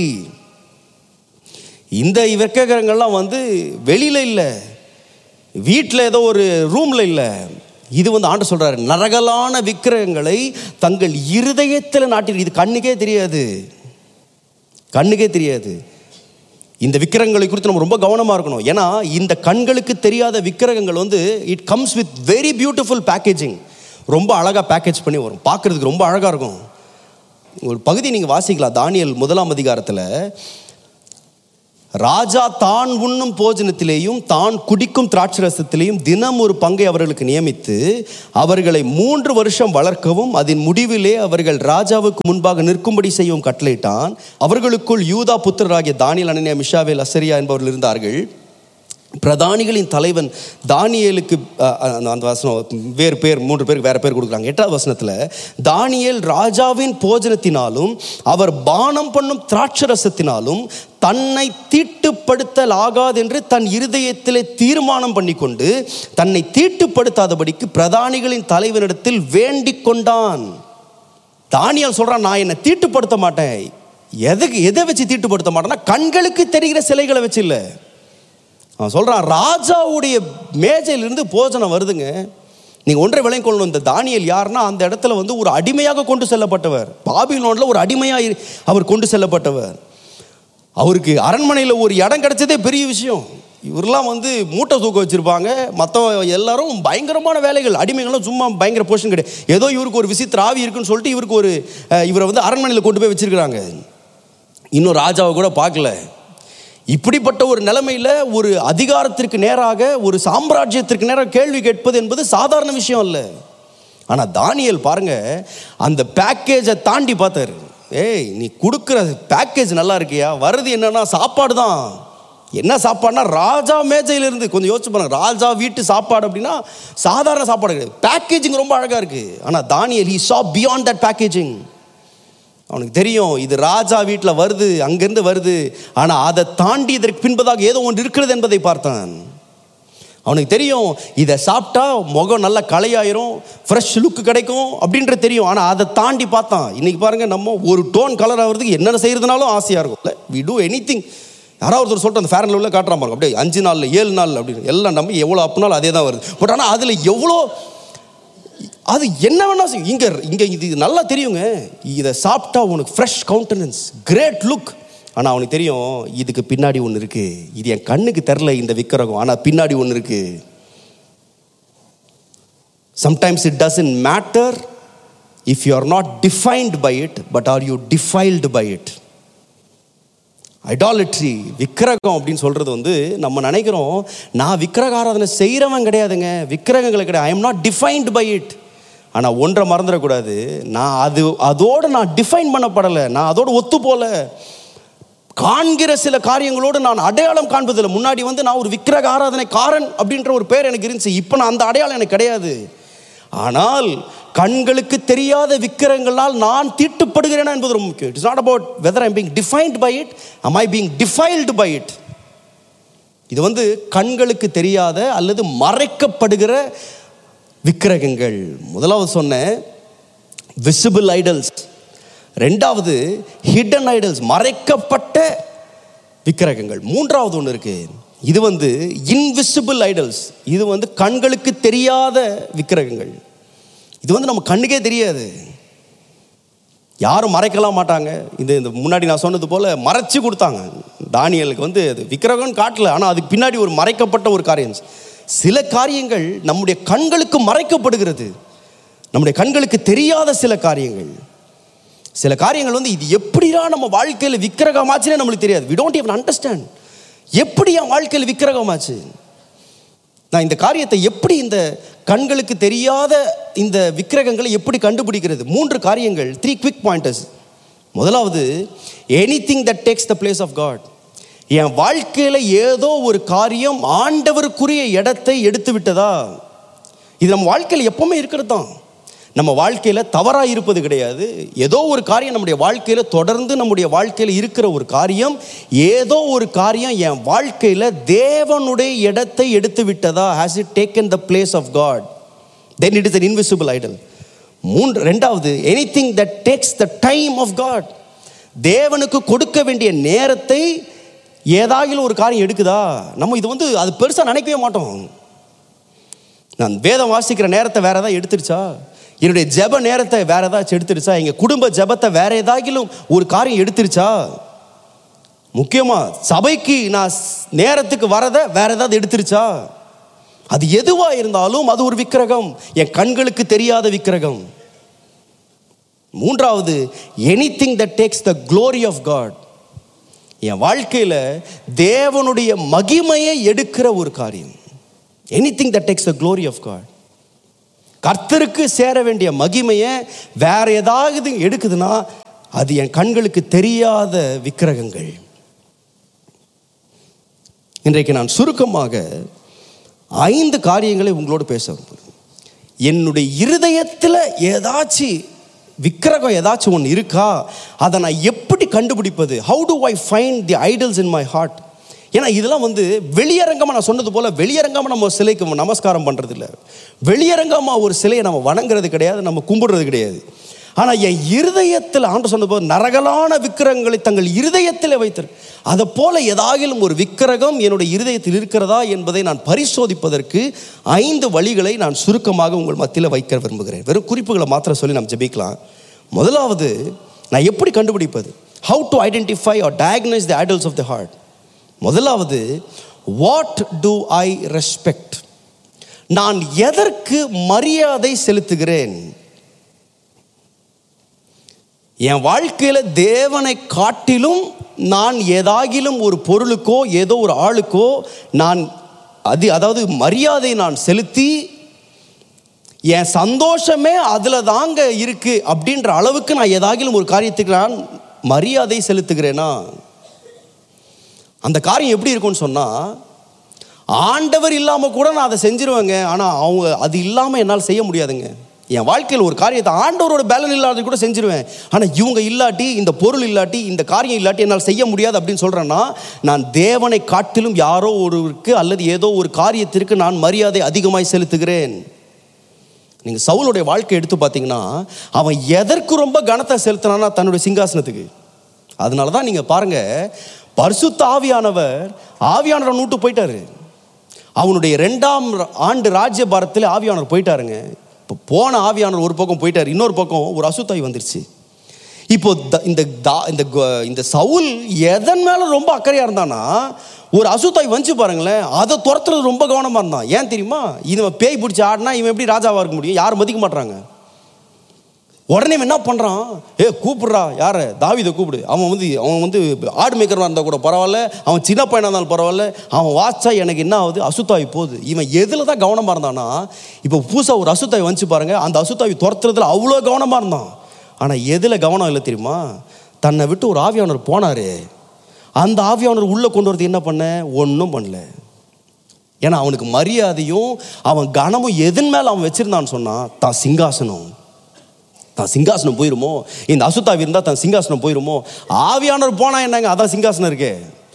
இந்த விக்கிரகங்கள்லாம் வந்து வெளியில இல்லை வீட்டில் ஏதோ ஒரு ரூம்ல இல்லை இது வந்து ஆண்டு சொல்றாரு நரகலான விக்கிரகங்களை தங்கள் இருதயத்தில் நாட்டி இது கண்ணுக்கே தெரியாது கண்ணுக்கே தெரியாது இந்த விக்கிரகங்களை குறித்து நம்ம ரொம்ப கவனமாக இருக்கணும் ஏன்னா இந்த கண்களுக்கு தெரியாத விக்கிரகங்கள் வந்து it comes with very beautiful packaging ரொம்ப அழகாக பேக்கேஜ் பண்ணி வரும் பார்க்குறதுக்கு ரொம்ப அழகாக இருக்கும் ஒரு பகுதி நீங்கள் வாசிக்கலாம் தானியல் முதலாம் அதிகாரத்தில் ராஜா தான் உண்ணும் போஜனத்திலேயும் தான் குடிக்கும் திராட்சரசத்திலேயும் தினம் ஒரு பங்கை அவர்களுக்கு நியமித்து அவர்களை மூன்று வருஷம் வளர்க்கவும் அதன் முடிவிலே அவர்கள் ராஜாவுக்கு முன்பாக நிற்கும்படி செய்யவும் கட்டளையிட்டான் அவர்களுக்குள் யூதா புத்திரராகிய தானியல் அனனியா மிஷாவேல் அசரியா என்பவர்கள் இருந்தார்கள் பிரதானிகளின் தலைவன் தானியேலுக்கு அஹ், அந்த அந்த வசனம் வேறு பேர் மூன்று பேருக்கு வேற பேர் கொடுக்குறாங்க எட்டாவது வசனத்தில் தானியேல் ராஜாவின் போஜனத்தினாலும் அவர் பானம் பண்ணும் திராட்சரசத்தினாலும் தன்னை தீட்டுப்படுத்தல் ஆகாதென்று தன் இருதயத்திலே தீர்மானம் பண்ணிக்கொண்டு தன்னை தீட்டுப்படுத்தாதபடிக்கு பிரதானிகளின் தலைவனிடத்தில் வேண்டிக் கொண்டான் தானியல் சொல்றான் நான் என்னை தீட்டுப்படுத்த மாட்டேன் எதுக்கு எதை வச்சு தீட்டுப்படுத்த மாட்டேன்னா கண்களுக்கு தெரிகிற சிலைகளை வச்சு இல்லை அவன் சொல்றான் ராஜாவுடைய மேஜையிலிருந்து போஜனம் வருதுங்க நீங்க ஒன்றை விளங்கிக் கொள்ளணும் இந்த தானியல் யாருன்னா அந்த இடத்துல வந்து ஒரு அடிமையாக கொண்டு செல்லப்பட்டவர் பாபிலோன்ல ஒரு அடிமையாக இரு- அவர் கொண்டு செல்லப்பட்டவர் அவருக்கு அரண்மனையில் ஒரு இடம் கிடைச்சதே பெரிய விஷயம் இவரெல்லாம் வந்து மூட்டை தூக்க வச்சிருப்பாங்க மற்ற எல்லாரும் பயங்கரமான வேலைகள் அடிமைகளும் சும்மா பயங்கர போஷன் கிடையாது ஏதோ இவருக்கு ஒரு விசித்திர ஆவி இருக்குன்னு சொல்லிட்டு இவருக்கு ஒரு அஹ், இவரை வந்து அரண்மனையில் கொண்டு போய் வச்சிருக்கிறாங்க இன்னும் ராஜாவை கூட பார்க்கல இப்படிப்பட்ட ஒரு நிலைமையில் ஒரு அதிகாரத்திற்கு நேராக ஒரு சாம்ராஜ்யத்திற்கு நேராக கேள்வி கேட்பது என்பது சாதாரண விஷயம் இல்லை ஆனால் தானியல் பாருங்க அந்த பேக்கேஜை தாண்டி பார்த்தாரு ஏய் நீ கொடுக்குற பேக்கேஜ் நல்லா இருக்கியா வருது என்னன்னா சாப்பாடு தான் என்ன சாப்பாடுனா ராஜா மேஜையிலிருந்து கொஞ்சம் யோசிச்சு பாருங்க ராஜா வீட்டு சாப்பாடு அப்படின்னா சாதாரண சாப்பாடு கிடையாது பேக்கேஜிங் ரொம்ப அழகாக இருக்கு ஆனால் தானியல் he saw beyond that packaging அவனுக்கு தெரியும் இது ராஜா வீட்டில் வருது அங்கேருந்து வருது ஆனால் அதை தாண்டி இதற்கு பின்பதாக ஏதோ ஒன்று இருக்கிறது என்பதை பார்த்தான் அவனுக்கு தெரியும் இதை சாப்பிட்டா முகம் நல்லா கலையாயிரும் ஃப்ரெஷ் லுக் கிடைக்கும் அப்படின்றது தெரியும் ஆனால் அதை தாண்டி பார்த்தான் இன்னைக்கு பாருங்க நம்ம ஒரு டோன் கலர் ஆகிறதுக்கு என்னென்ன செய்யறதுனாலும் ஆசையாக இருக்கும் இல்லை வி டூ எனி திங் யாராவது ஒருத்தர் சொல்லிட்டு அந்த ஃபேரன் லெவலில் காட்டுறான் பாருங்க அப்படியே அஞ்சு நாளில் ஏழு நாள் அப்படின்னு எல்லாம் நம்ம எவ்வளோ அப்புனாலும் அதே தான் வருது பட் ஆனால் அதில் எவ்வளோ அது என்ன வேணா செய்யும் இங்க இங்க இது நல்லா தெரியுங்க இதை சாப்பிட்டா உனக்கு ஃப்ரெஷ் கவுண்டனன்ஸ் கிரேட் லுக் ஆனால் அவனுக்கு தெரியும் இதுக்கு பின்னாடி ஒன்று இருக்கு இது என் கண்ணுக்கு தெரில இந்த விக்கிரகம் ஆனால் பின்னாடி ஒன்று இருக்கு sometimes it doesn't matter if you are not defined by it but are you defiled by it idolatry விக்கிரகம் அப்படின்னு சொல்றது வந்து நம்ம நினைக்கிறோம் நான் விக்கிரக ஆராதனை செய்கிறவன் கிடையாதுங்க விக்கிரகங்களை கிடையாது I am not defined by it ஆனால் ஒன்றை மறந்துடக்கூடாது நான் அது அதோடு நான் டிஃபைன் பண்ணப்படலை நான் அதோடு ஒத்து போல காண்கிற சில காரியங்களோடு நான் அடையாளம் காண்பதில்லை முன்னாடி வந்து நான் ஒரு விக்கிரக ஆராதனைக்காரன் அப்படின்ற ஒரு பேர் எனக்கு இருந்துச்சு இப்போ நான் அந்த அடையாளம் எனக்கு கிடையாது ஆனால் கண்களுக்கு தெரியாத விக்கிரகங்களால் நான் தீட்டுப்படுகிறேனா என்பது ரொம்ப முக்கியம் it's not about whether I'm being defined by it am I being defiled by it இது வந்து கண்களுக்கு தெரியாத அல்லது மறைக்கப்படுகிற விக்கிரகங்கள் முதலாவது சொன்னேன் விசிபிள் ஐடல்ஸ் ரெண்டாவது ஹிடன் ஐடல்ஸ் மறைக்கப்பட்ட விக்கிரகங்கள் மூன்றாவது ஒன்று இருக்கு இது வந்து இன்விசிபிள் ஐடல்ஸ் இது வந்து கண்களுக்கு தெரியாத விக்கிரகங்கள் இது வந்து நம்ம கண்ணுக்கே தெரியாது யாரும் மறைக்கலாம் மாட்டாங்க இந்த இந்த முன்னாடி நான் சொன்னது போல மறைச்சு கொடுத்தாங்க தானியலுக்கு வந்து அது விக்கிரகம் காட்டல ஆனால் அதுக்கு பின்னாடி ஒரு மறைக்கப்பட்ட ஒரு காரியம் சில காரியங்கள் நம்முடைய கண்களுக்கு மறைக்கப்படுகிறது நம்முடைய கண்களுக்கு தெரியாத சில காரியங்கள் சில காரியங்கள் வந்து இது எப்படிடா நம்ம வாழ்க்கையில் விக்கிரகமாச்சுன்னே நம்மளுக்கு தெரியாது வி டோன்ட் even அண்டர்ஸ்டாண்ட் எப்படி என் வாழ்க்கையில் விக்கிரகமாச்சு நான் இந்த காரியத்தை எப்படி இந்த கண்களுக்கு தெரியாத இந்த விக்கிரகங்களை எப்படி கண்டுபிடிக்கிறது மூன்று காரியங்கள் த்ரீ குவிக் பாயிண்டர்ஸ் முதலாவது anything that takes the place of God என் வாழ்க்கையில் ஏதோ ஒரு காரியம் ஆண்டவருக்குரிய இடத்தை எடுத்து விட்டதா இது நம்ம வாழ்க்கையில் எப்பவுமே இருக்கிறது தான் நம்ம வாழ்க்கையில் தவறாக இருப்பது கிடையாது ஏதோ ஒரு காரியம் நம்முடைய வாழ்க்கையில் தொடர்ந்து நம்முடைய வாழ்க்கையில் இருக்கிற ஒரு காரியம் ஏதோ ஒரு காரியம் என் வாழ்க்கையில் தேவனுடைய இடத்தை எடுத்து விட்டதா has it taken the place of God then it is an invisible idol மூன்று ரெண்டாவது anything that takes the time of God தேவனுக்கு கொடுக்க வேண்டிய நேரத்தை ஏதாகிலும் ஒரு காரியம் எடுக்குதா நம்ம இது வந்து அது பெருசாக நினைக்கவே மாட்டோம் நான் வேதம் வாசிக்கிற நேரத்தை வேற ஏதாவது எடுத்துருச்சா என்னுடைய ஜெப நேரத்தை வேற ஏதாச்சும் எடுத்துருச்சா எங்கள் குடும்ப ஜெபத்தை வேற ஏதாகிலும் ஒரு காரியம் எடுத்துருச்சா முக்கியமாக சபைக்கு நான் ஸ்- நேரத்துக்கு வரதை வேற ஏதாவது எடுத்துருச்சா அது எதுவாக இருந்தாலும் அது ஒரு விக்கிரகம் என் கண்களுக்கு தெரியாத விக்கிரகம் மூன்றாவது anything that takes the glory of God என் வாழ்க்கையில் தேவனுடைய மகிமையை எடுக்கிற ஒரு காரியம் anything that takes the glory of God கர்த்தருக்கு சேர வேண்டிய மகிமையை வேற ஏதாவது எடுக்குதுன்னா அது என் கண்களுக்கு தெரியாத விக்கிரகங்கள் இன்றைக்கு நான் சுருக்கமாக ஐந்து காரியங்களை உங்களோடு பேச விரும்புகிறேன் என்னுடைய இருதயத்தில் ஏதாச்சும் விக்கிரகம் ஏதாச்சும் ஒன்று இருக்கா அதை நான் எப்படி கண்டுபிடிப்பது how do I find the idols in my heart ஏன்னா இதெல்லாம் வந்து வெளியரங்கமாக நான் சொன்னது போல் வெளியரங்கமாக நம்ம சிலைக்கு நமஸ்காரம் பண்ணுறது இல்லை வெளியரங்கமாக ஒரு சிலையை நம்ம வணங்குறது கிடையாது நம்ம கும்பிடுறது கிடையாது ஆனால் என் இருதயத்தில் ஆண்டு சொன்னது போல் நரகலான விக்கிரகங்களை தங்கள் இருதயத்தில் வைத்திரு அதை போல ஏதாகிலும் ஒரு விக்கிரகம் என்னுடைய இருதயத்தில் இருக்கிறதா என்பதை நான் பரிசோதிப்பதற்கு ஐந்து வழிகளை நான் சுருக்கமாக உங்கள் மத்தியில் வைக்க விரும்புகிறேன் வெறும் குறிப்புகளை மாத்திரம் சொல்லி நாம் ஜெபிக்கலாம் முதலாவது நான் எப்படி கண்டுபிடிப்பது how to identify or diagnose the idols of the heart முதலாவது வாட் டு ஐ ரெஸ்பெக்ட் நான் எதற்கு மரியாதை செலுத்துகிறேன் என் வாழ்க்கையில் தேவனை காட்டிலும் நான் ஏதாகிலும் ஒரு பொருளுக்கோ ஏதோ ஒரு ஆளுக்கோ நான் அது அதாவது மரியாதை நான் செலுத்தி என் சந்தோஷமே அதில் தாங்க இருக்கு அப்படின்ற அளவுக்கு நான் ஏதாகிலும் ஒரு காரியத்துக்கு நான் மரியாதை செலுத்துகிறேனா அந்த காரியம் எப்படி இருக்கும்னு சொன்னால் ஆண்டவர் இல்லாமல் கூட நான் அதை செஞ்சிருவேங்க ஆனால் அவங்க அது இல்லாமல் என்னால் செய்ய முடியாதுங்க என் வாழ்க்கையில் ஒரு காரியத்தை ஆண்டவரோட பேலன் இல்லாத கூட செஞ்சிருவேன் ஆனால் இவங்க இல்லாட்டி இந்த பொருள் இல்லாட்டி இந்த காரியம் இல்லாட்டி என்னால் செய்ய முடியாது அப்படின்னு சொல்கிறேன்னா நான் தேவனை காட்டிலும் யாரோ ஒருவருக்கு அல்லது ஏதோ ஒரு காரியத்திற்கு நான் மரியாதை அதிகமாய் செலுத்துகிறேன் நீங்கள் சவுளுடைய வாழ்க்கை எடுத்து பார்த்தீங்கன்னா அவன் எதற்கு ரொம்ப கனத்தை செலுத்தினான்னா தன்னுடைய சிங்காசனத்துக்கு அதனால தான் நீங்கள் பாருங்கள் பரிசுத்த ஆவியானவர் ஆவியானவரை நூட்டு போயிட்டாரு அவனுடைய ரெண்டாம் ஆண்டு ராஜ்யபாரத்தில் ஆவியானவர் போயிட்டாருங்க இப்போ போன ஆவியானவர் ஒரு பக்கம் போயிட்டார் இன்னொரு பக்கம் ஒரு அசுத்தாய் வந்துருச்சு இப்போ த- இந்த தா- இந்த கொ- இந்த சவுல் எதன் மேல ரொம்ப அக்கறையா இருந்தானா ஒரு அசுத்தாய் வந்துச்சு பாருங்களேன் அதை துரத்துறது ரொம்ப கவனமா இருந்தான் ஏன் தெரியுமா இவன் பேய் பிடிச்சி ஆடினா இவன் எப்படி ராஜாவா இருக்க முடியும் யாரும் மதிக்க மாட்றாங்க உடனே இவன் என்ன பண்ணுறான் ஏ கூப்பிடுறா யாரை தாவிதை கூப்பிடு அவன் வந்து அவன் வந்து ஆடு மேய்க்கிறவா இருந்தால் கூட பரவாயில்ல அவன் சின்ன பையனாக இருந்தாலும் பரவாயில்ல அவன் வாச்சா எனக்கு என்ன ஆகுது அசுத்தாய் போகுது இவன் எதில் தான் கவனமாக இருந்தானா இப்போ புதுசாக ஒரு அசுத்தாய் வந்துச்சு பாருங்க அந்த அசுத்தாய் துரத்துறதுல அவ்வளோ கவனமாக இருந்தான் ஆனால் எதில் கவனம் இல்லை தெரியுமா தன்னை விட்டு ஒரு ஆவியானவர் போனார் அந்த ஆவியானவர் உள்ளே கொண்டு வரது என்ன பண்ண ஒன்றும் பண்ணல ஏன்னா அவனுக்கு மரியாதையும் அவன் கனமும் எதன் மேலே அவன் வச்சிருந்தான்னு சொன்னான் தான் சிங்காசனம் தான் சிங்காசனம் போயிருமோ இந்த அசுத்தாவி இருந்தால் தன் சிங்காசனம் போயிருமோ ஆவியானவர் போனா என்னங்க அதான் சிங்காசனம் இருக்கே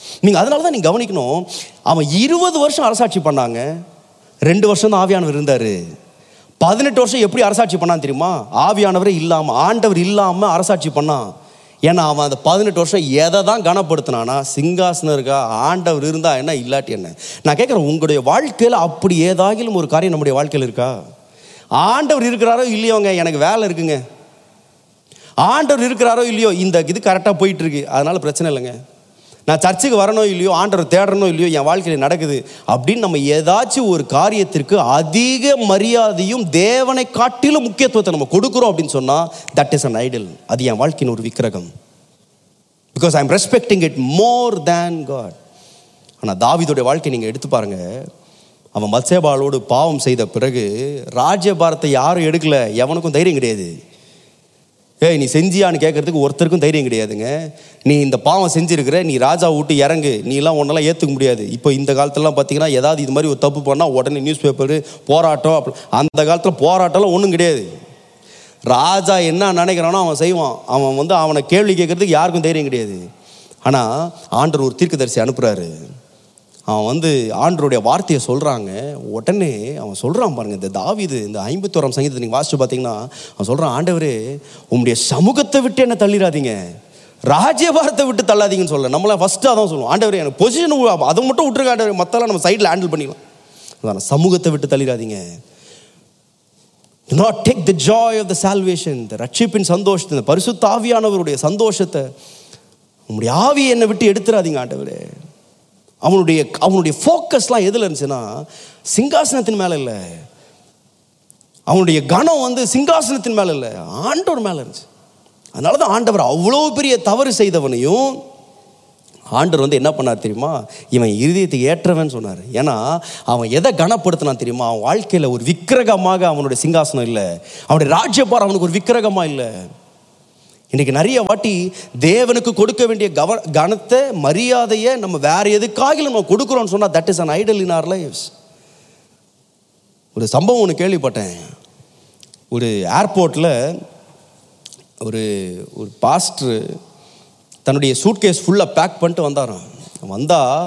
நீங்கள் அதனால தான் நீங்கள் கவனிக்கணும் அவன் இருபது வருஷம் அரசாட்சி பண்ணாங்க ரெண்டு வருஷம் தான் ஆவியானவர் இருந்தார் பதினெட்டு வருஷம் எப்படி அரசாட்சி பண்ணான் தெரியுமா ஆவியானவரே இல்லாமல் ஆண்டவர் இல்லாமல் அரசாட்சி பண்ணான் ஏன்னா அவன் அந்த பதினெட்டு வருஷம் எதை தான் கனப்படுத்தினானா சிங்காசனம் இருக்கா ஆண்டவர் இருந்தா என்ன இல்லாட்டி என்ன நான் கேட்குறேன் உங்களுடைய வாழ்க்கையில் அப்படி ஏதாகிலும் ஒரு காரியம் நம்முடைய வாழ்க்கையில் இருக்கா ஆண்டவர் இருக்கிறாரோ இல்லையோங்க எனக்கு வேலை இருக்குங்க ஆண்டவர் இருக்கிறாரோ இல்லையோ இந்த இது கரெக்டாக போயிட்டு இருக்கு அதனால பிரச்சனை இல்லைங்க நான் சர்ச்சுக்கு வரணும் இல்லையோ ஆண்டவர் தேடணும் இல்லையோ என் வாழ்க்கையில் நடக்குது அப்படின்னு நம்ம ஏதாச்சும் ஒரு காரியத்திற்கு அதிக மரியாதையும் தேவனை காட்டிலும் முக்கியத்துவத்தை நம்ம கொடுக்குறோம் அப்படின்னு சொன்னால் தட் இஸ் அன் ஐடல் அது என் வாழ்க்கையின் ஒரு விக்கிரகம் because I am respecting it more than God ஆனால் தாவிதோடைய வாழ்க்கை நீங்கள் எடுத்து பாருங்க அவன் மத்சேபாலோடு பாவம் செய்த பிறகு ராஜ்யபாரத்தை யாரும் எடுக்கல எவனுக்கும் தைரியம் கிடையாது ஏய் நீ செஞ்சியான்னு கேட்கறதுக்கு ஒருத்தருக்கும் தைரியம் கிடையாதுங்க நீ இந்த பாவம் செஞ்சிருக்கிற நீ ராஜா விட்டு இறங்கு நீ எல்லாம் ஒன்றெல்லாம் ஏற்றுக்க முடியாது இப்போ இந்த காலத்துலலாம் பார்த்தீங்கன்னா ஏதாவது இது மாதிரி ஒரு தப்பு பண்ணால் உடனே நியூஸ் பேப்பரு போராட்டம் அப்படி அந்த காலத்தில் போராட்டம்லாம் ஒன்றும் கிடையாது ராஜா என்ன நினைக்கிறானோ அவன் செய்வான் அவன் வந்து அவனை கேள்வி கேட்கறதுக்கு யாருக்கும் தைரியம் கிடையாது ஆனால் ஆண்டவர் ஒரு தீர்க்கதரிசி அனுப்புகிறாரு அவன் வந்து ஆண்டருடைய வார்த்தையை சொல்கிறாங்க உடனே அவன் சொல்கிறான் பாருங்க இந்த தாவீது இந்த ஐம்பத்தோராம் சங்கீதத்தை நீங்கள் வாசிச்சு பார்த்தீங்கன்னா அவன் சொல்கிறான் ஆண்டவரே உம்முடைய சமூகத்தை விட்டு என்ன தள்ளிடாதீங்க ராஜ்யபாரத்தை விட்டு தள்ளாதீங்கன்னு சொல்ல நம்மள ஃபஸ்ட்டு அதான் சொல்லுவோம் ஆண்டவரே எனக்கு பொசிஷன் அதை மட்டும் விட்டுருக்க ஆண்டவர் மற்றெல்லாம் நம்ம சைடில் ஹேண்டில் பண்ணிக்கலாம் அதான் சமூகத்தை விட்டு தள்ளிடாதீங்க Do not take the joy of the salvation இந்த ரட்சிப்பின் சந்தோஷத்தை இந்த பரிசுத்த ஆவியானவருடைய சந்தோஷத்தை உங்களுடைய ஆவியை என்னை விட்டு எடுத்துறாதீங்க ஆண்டவரே அவனுடைய அவனுடைய ஃபோக்கஸ்லாம் எதில் இருந்துச்சுன்னா சிங்காசனத்தின் மேலே இல்லை அவனுடைய கனம் வந்து சிங்காசனத்தின் மேலே இல்லை ஆண்டவர் மேலே இருந்துச்சு அதனால தான் ஆண்டவர் அவ்வளோ பெரிய தவறு செய்தவனையும் ஆண்டவர் வந்து என்ன பண்ணார் தெரியுமா இவன் இருதயத்துக்கு ஏற்றவன் சொன்னார் ஏன்னா அவன் எதை கனப்படுத்தினான் தெரியுமா அவன் வாழ்க்கையில் ஒரு விக்கிரகமாக அவனுடைய சிங்காசனம் இல்லை அவனுடைய ராஜ்யபாரம் அவனுக்கு ஒரு விக்கிரகமாக இல்லை இன்னைக்கு நிறைய வாட்டி தேவனுக்கு கொடுக்க வேண்டிய கவ கனத்தை மரியாதையை நம்ம வேற எதுக்காக நம்ம கொடுக்குறோம்னு சொன்னால் that is an idol in our lifes ஒரு சம்பவம் ஒன்று கேள்விப்பட்டேன் ஒரு ஏர்போர்ட்டில் ஒரு ஒரு பாஸ்டர் தன்னுடைய சூட்கேஸ் ஃபுல்லாக பேக் பண்ணிட்டு வந்தாராம் வந்தால்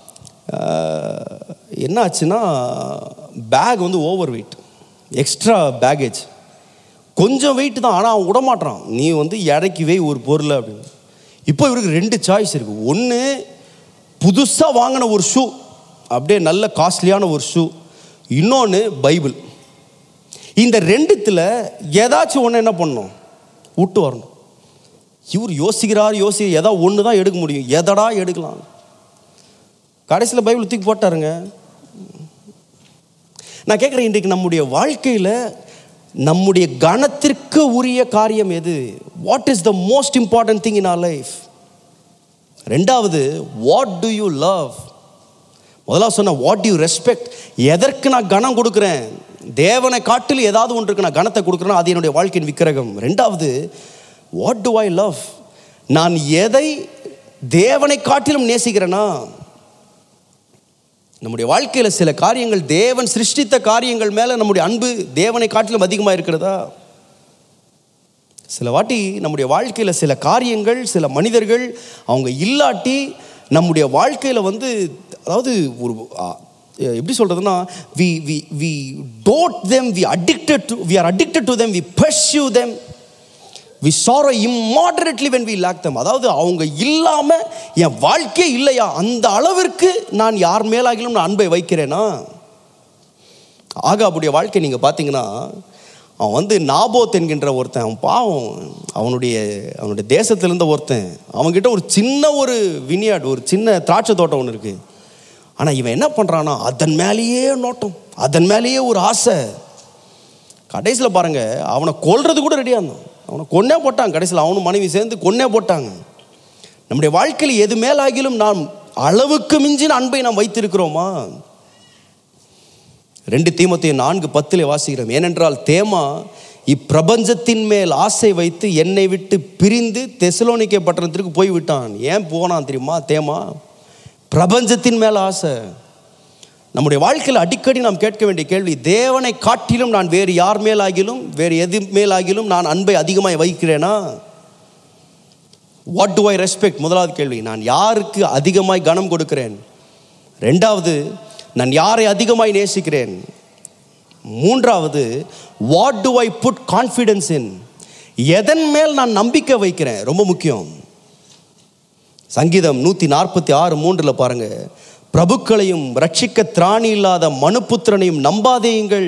என்ன ஆச்சுன்னா பேக் வந்து ஓவர் வெயிட் எக்ஸ்ட்ரா பேகேஜ் கொஞ்சம் வெயிட் தான் ஆனால் அவன் விடமாட்டான் நீ வந்து இறக்கி வை ஒரு பொருள் அப்படின்னு இப்போ இவருக்கு ரெண்டு சாய்ஸ் இருக்குது ஒன்று புதுசாக வாங்கின ஒரு ஷூ அப்படியே நல்ல காஸ்ட்லியான ஒரு ஷூ இன்னொன்று பைபிள் இந்த ரெண்டுத்தில் ஏதாச்சும் ஒன்று என்ன பண்ணணும் விட்டு வரணும் இவர் யோசிக்கிறார் யோசி எதா ஒன்று தான் எடுக்க முடியும் எதடா எடுக்கலாம் கடைசியில் பைபிள் தூக்கி போட்டாருங்க நான் கேட்குறேன் இன்றைக்கு நம்முடைய வாழ்க்கையில் நம்முடைய கணத்திற்கு உரிய காரியம் எது what is the most important thing in our life ரெண்டாவது வாட் டு யூ லவ் முதலாவது சொன்ன வாட் யூ ரெஸ்பெக்ட் எதற்கு நான் கனம் கொடுக்குறேன் தேவனை காட்டில் ஏதாவது ஒன்று இருக்கு நான் கனத்தை கொடுக்குறேன்னா அது என்னுடைய வாழ்க்கையின் விக்கிரகம் ரெண்டாவது வாட் டு ஐ லவ் நான் எதை தேவனை காட்டிலும் நேசிக்கிறேனா நம்முடைய வாழ்க்கையில் சில காரியங்கள் தேவன் சிருஷ்டித்த காரியங்கள் மேலே நம்முடைய அன்பு தேவனை காட்டிலும் அதிகமாக இருக்கிறதா சில வாட்டி நம்முடைய வாழ்க்கையில் சில காரியங்கள் சில மனிதர்கள் அவங்க இல்லாட்டி நம்முடைய வாழ்க்கையில் வந்து அதாவது ஒரு ஆ, எப்படி சொல்கிறதுனா we we we dote them we addicted to we are addicted to them we pursue them we sorrow immoderately when we lack them அதாவது அவங்க இல்லாமல் என் வாழ்க்கையே இல்லையா அந்த அளவிற்கு நான் யார் மேலாகிலும் நான் அன்பை வைக்கிறேனா ஆகாபுடைய வாழ்க்கை நீங்கள் பார்த்தீங்கன்னா அவன் வந்து நாபோத் என்கின்ற ஒருத்தன் அவன் பாவம் அவனுடைய அவனுடைய தேசத்திலிருந்த ஒருத்தன் அவன்கிட்ட ஒரு சின்ன ஒரு வினியாட் ஒரு சின்ன திராட்சை தோட்டம் ஒன்று இருக்குது ஆனால் இவன் என்ன பண்ணுறான்னா அதன் மேலேயே நோட்டம் அதன் மேலேயே ஒரு ஆசை கடைசியில் பாருங்க அவனை கொல்றது கூட ரெடியாக இருந்தான் அவனை கொன்னே போட்டாங்க கடைசியில் அவனும் மனைவி சேர்ந்து கொன்னே போட்டாங்க நம்முடைய வாழ்க்கையில் எது மேலாகிலும் நாம் அளவுக்கு மிஞ்சின அன்பை நாம் வைத்திருக்கிறோமா ரெண்டு தீமத்தையும் நான்கு பத்தில் வாசிக்கிறோம் ஏனென்றால் தேமா இப்பிரபஞ்சத்தின் மேல் ஆசை வைத்து என்னை விட்டு பிரிந்து தெசலோனிக்கே பட்டணத்திற்கு போய் விட்டான் ஏன் போனான் தெரியுமா தேமா பிரபஞ்சத்தின் மேல் ஆசை நம்முடைய வாழ்க்கையில் அடிக்கடி நாம் கேட்க வேண்டிய கேள்வி தேவனை காட்டிலும் நான் வேறு யார் மேலாகிலும் வேறு எது மேலாகிலும் நான் அன்பை அதிகமாக வைக்கிறேனா வாட் டு ஐ ரெஸ்பெக்ட் முதலாவது கேள்வி நான் யாருக்கு அதிகமாய் கனம் கொடுக்கிறேன் ரெண்டாவது நான் யாரை அதிகமாய் நேசிக்கிறேன் மூன்றாவது what do I put confidence in எதன் மேல் நான் நம்பிக்கை வைக்கிறேன் ரொம்ப முக்கியம் சங்கீதம் நூற்றி நாற்பத்தி ஆறு மூன்றில் பாருங்க பிரபுக்களையும் ரட்சிக்க திராணி இல்லாத மனுப்புத்திரனையும் நம்பாதேயுங்கள்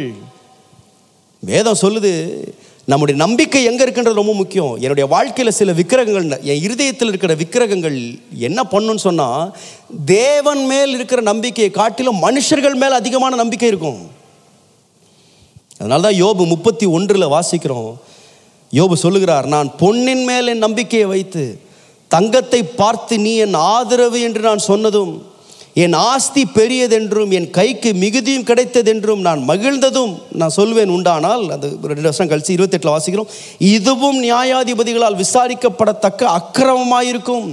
வேதம் சொல்லுது நம்முடைய நம்பிக்கை எங்கே இருக்குன்றது ரொம்ப முக்கியம் என்னுடைய வாழ்க்கையில் சில விக்கிரகங்கள் என் இருதயத்தில் இருக்கிற விக்கிரகங்கள் என்ன பண்ணுன்னு சொன்னால் தேவன் மேல் இருக்கிற நம்பிக்கையை காட்டிலும் மனுஷர்கள் மேல் அதிகமான நம்பிக்கை இருக்கும் அதனால தான் யோபு முப்பத்தி ஒன்றில் வாசிக்கிறோம் யோபு சொல்லுகிறார் நான் பொன்னின் மேல் என் நம்பிக்கையை வைத்து தங்கத்தை பார்த்து நீ என் ஆதரவு என்று நான் சொன்னதும் என் ஆஸ்தி பெரியதென்றும் என் கைக்கு மிகுதியும் கிடைத்ததென்றும் நான் மகிழ்ந்ததும் நான் சொல்வேன் உண்டானால் அது ஒரு ரெண்டு வருஷம் கழிச்சு இருபத்தெட்டில் வாசிக்கிறோம் இதுவும் நியாயாதிபதிகளால் விசாரிக்கப்படத்தக்க அக்கிரமமாயிருக்கும்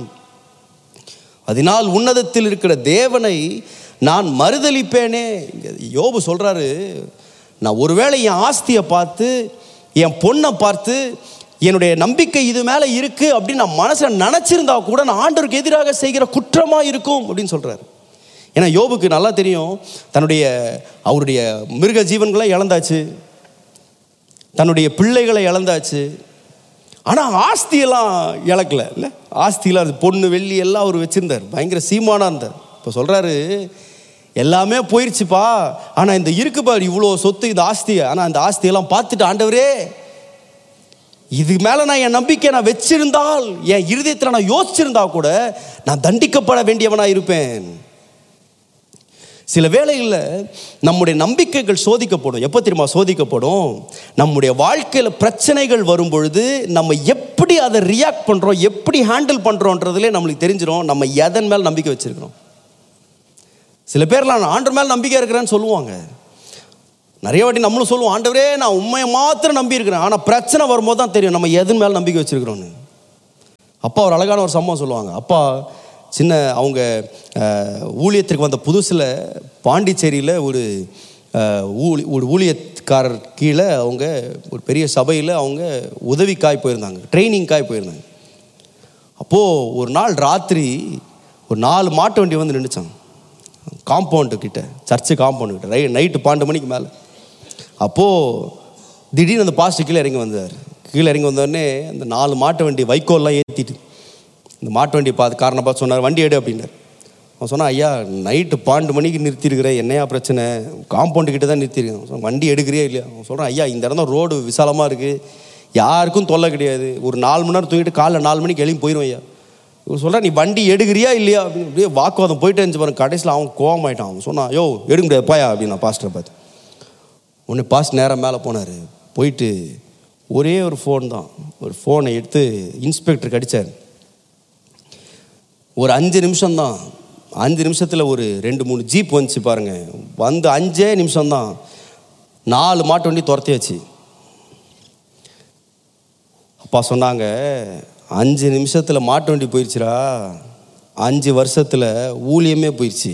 அதனால் உன்னதத்தில் இருக்கிற தேவனை நான் மறுதலிப்பேனே இங்க யோபு சொல்றாரு நான் ஒருவேளை என் ஆஸ்தியை பார்த்து என் பொண்ணை பார்த்து என்னுடைய நம்பிக்கை இது மேலே இருக்கு அப்படின்னு நான் மனசில் நினச்சிருந்தா கூட நான் ஆண்டவருக்கு எதிராக செய்கிற குற்றமாக இருக்கும் அப்படின்னு சொல்றாரு ஏன்னா யோபுக்கு நல்லா தெரியும் தன்னுடைய அவருடைய மிருக ஜீவன்களை இழந்தாச்சு தன்னுடைய பிள்ளைகளை இழந்தாச்சு ஆனால் ஆஸ்தியெல்லாம் இழக்கல இல்லை ஆஸ்தியெல்லாம் அது பொண்ணு வெள்ளி எல்லாம் அவர் வச்சுருந்தார் பயங்கர சீமானா இருந்தார் இப்போ சொல்கிறாரு எல்லாமே போயிடுச்சுப்பா ஆனால் இந்த இருக்கு பாரு இவ்வளோ சொத்து இந்த ஆஸ்தி ஆனால் அந்த ஆஸ்தியெல்லாம் பார்த்துட்டு ஆண்டவரே இது மேலே நான் என் நம்பிக்கை நான் வச்சிருந்தால் என் இருதயத்தில் நான் யோசிச்சிருந்தா கூட நான் தண்டிக்கப்பட வேண்டியவனாக இருப்பேன் சில வேளைகளில் நம்முடைய நம்பிக்கைகள் சோதிக்கப்படும் எப்போ தெரியுமா சோதிக்கப்படும் நம்முடைய வாழ்க்கையில் பிரச்சனைகள் வரும் பொழுது நம்ம எப்படி அதை ரியாக்ட் பண்ணுறோம் எப்படி ஹேண்டில் பண்ணுறோன்றதுலே நம்மளுக்கு தெரிஞ்சிடும் நம்ம எதன் மேல் நம்பிக்கை வச்சிருக்கிறோம் சில பேர்லாம் நான் ஆண்டர் மேல் நம்பிக்கை இருக்கிறேன்னு சொல்லுவாங்க நிறைய வாட்டி நம்மளும் சொல்லுவோம் ஆண்டவரே நான் உண்மையை மாத்திரம் நம்பி இருக்கிறேன் ஆனால் பிரச்சனை வரும்போது தான் தெரியும் நம்ம எதன் மேல் நம்பிக்கை வச்சிருக்கிறோன்னு அப்பா ஒரு அழகான ஒரு சம்பவம் சொல்லுவாங்க அப்பா சின்ன அவங்க அஹ், ஊழியத்திற்கு வந்த புதுசில் பாண்டிச்சேரியில் ஒரு அஹ், ஊழி ஒரு ஊழியக்காரர் கீழே அவங்க ஒரு பெரிய சபையில் அவங்க உதவிக்காய் போயிருந்தாங்க ட்ரைனிங்காய் போயிருந்தாங்க அப்போது ஒரு நாள் ராத்திரி ஒரு நாலு மாட்டு வண்டி வந்து நின்றுச்சாங்க காம்பவுண்டு கிட்ட சர்ச்சு காம்பவுண்டு கிட்ட ரை நைட்டு பன்னெண்டு மணிக்கு மேலே அப்போது திடீர்னு அந்த பாஸ்டர் கீழே இறங்கி வந்தார் கீழே இறங்கி வந்தோடனே அந்த நாலு மாட்டு வண்டி வைக்கோல்லாம் ஏற்றிட்டு இந்த மாட்டு வண்டி பார்த்து காரணம் பார்த்து சொன்னார் வண்டி எடு அப்படின்னார் அவன் சொன்னான் ஐயா நைட்டு பன்னெண்டு மணிக்கு நிறுத்திருக்கிறேன் என்னையா பிரச்சனை காம்பவுண்டு கிட்ட தான் நிறுத்திருக்கேன் அவன் சொன்னான், வண்டி எடுக்கிறியா இல்லையா அவன் சொல்கிறான் ஐயா இந்த இடம் தான் ரோடு விசாலமாக இருக்குது யாருக்கும் தொல்லை கிடையாது ஒரு நாலு மணி நேரம் தூக்கிட்டு காலைல நாலு மணிக்கு எழும்பி போயிடும் ஐயா இவர் சொல்கிறா நீ வண்டி எடுக்கிறியா இல்லையா அப்படின்னு அப்படியே வாக்குவாதம் போயிட்டே இருந்துச்சு பாருங்க கடைசியில் அவன் கோவமாயிட்டான் அவன் சொன்னான் யோ எடுக்க முடியாது போயா அப்படின்னு நான் பாஸ்டரை பார்த்து உடனே பாஸ்ட் நேரம் மேலே போனார் போயிட்டு ஒரே ஒரு ஃபோன் தான் ஒரு ஃபோனை எடுத்து இன்ஸ்பெக்டருக்கு அடித்தார் ஒரு அஞ்சு நிமிஷம்தான் அஞ்சு நிமிஷத்தில் ஒரு ரெண்டு மூணு ஜீப் வந்துச்சு பாருங்க வந்து அஞ்சே நிமிஷம்தான் நாலு மாட்டு வண்டி துரத்தியாச்சு அப்பா சொன்னாங்க அஞ்சு நிமிஷத்தில் மாட்டு வண்டி போயிடுச்சுடா அஞ்சு வருஷத்தில் ஊழியமே போயிடுச்சு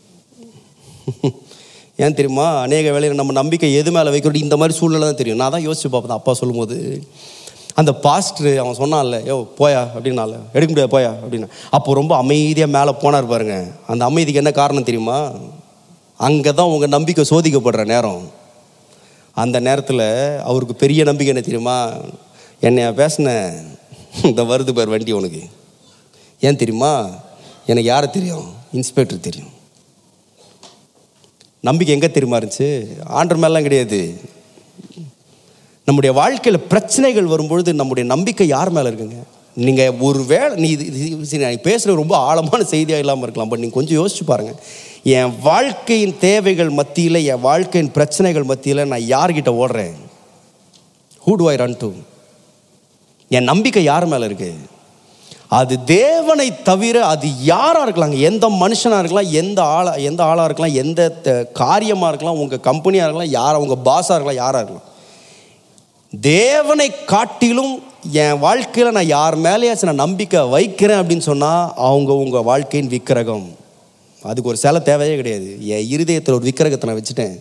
ஏன் தெரியுமா அநேக வேளையில் நம்ம நம்பிக்கை எது மேலே வைக்கிறோம் இந்த மாதிரி சூழ்நிலை தான் தெரியும் நான் தான் யோசிச்சு பார்ப்பேன் அப்பா சொல்லும்போது அந்த பாஸ்டர் அவன் சொன்னான்ல யோ போயா அப்படின்னால எடுக்க முடியாது போயா அப்படின்னு அப்போ ரொம்ப அமைதியாக மேலே போனார் பாருங்க அந்த அமைதிக்கு என்ன காரணம் தெரியுமா அங்கே தான் உங்கள் நம்பிக்கை சோதிக்கப்படுற நேரம் அந்த நேரத்தில் அவருக்கு பெரிய நம்பிக்கை என்ன தெரியுமா என்னைய பேசின இந்த வருது பேர் வண்டி உனக்கு ஏன் தெரியுமா எனக்கு யாரை தெரியும் இன்ஸ்பெக்டர் தெரியும் நம்பிக்கை எங்கே தெரியுமா இருந்துச்சு ஆண்டர் மேலாம் கிடையாது நம்முடைய வாழ்க்கையில் பிரச்சனைகள் வரும்பொழுது நம்முடைய நம்பிக்கை யார் மேலே இருக்குங்க நீங்கள் ஒரு வேளை நீ இது இது- சரி நான் பேசுகிற ரொம்ப ஆழமான செய்தியாக இல்லாமல் இருக்கலாம் பட் நீங்கள் கொஞ்சம் யோசிச்சு பாருங்கள் என் வாழ்க்கையின் தேவைகள் மத்தியில் என் வாழ்க்கையின் பிரச்சனைகள் மத்தியில் நான் யார்கிட்ட ஓடுறேன் who do I run to என் நம்பிக்கை யார் மேலே இருக்கு அது தேவனை தவிர அது யாராக இருக்கலாங்க எந்த மனுஷனாக இருக்கலாம் எந்த ஆளா எந்த ஆளாக இருக்கலாம் எந்த த- காரியமாக இருக்கலாம் உங்கள் கம்பெனியாக இருக்கலாம் யார் உங்கள் பாஸாக இருக்கலாம் யாராக இருக்கலாம் தேவனை காட்டிலும் என் வாழ்க்கையில் நான் யார் மேலேயாச்சும் நான் நம்பிக்கை வைக்கிறேன் அப்படின்னு சொன்னால் அவங்க உங்கள் வாழ்க்கையின் விக்கிரகம் அதுக்கு ஒரு சிலை தேவையே கிடையாது என் இருதயத்தில் ஒரு விக்கிரகத்தை நான் வச்சுட்டேன்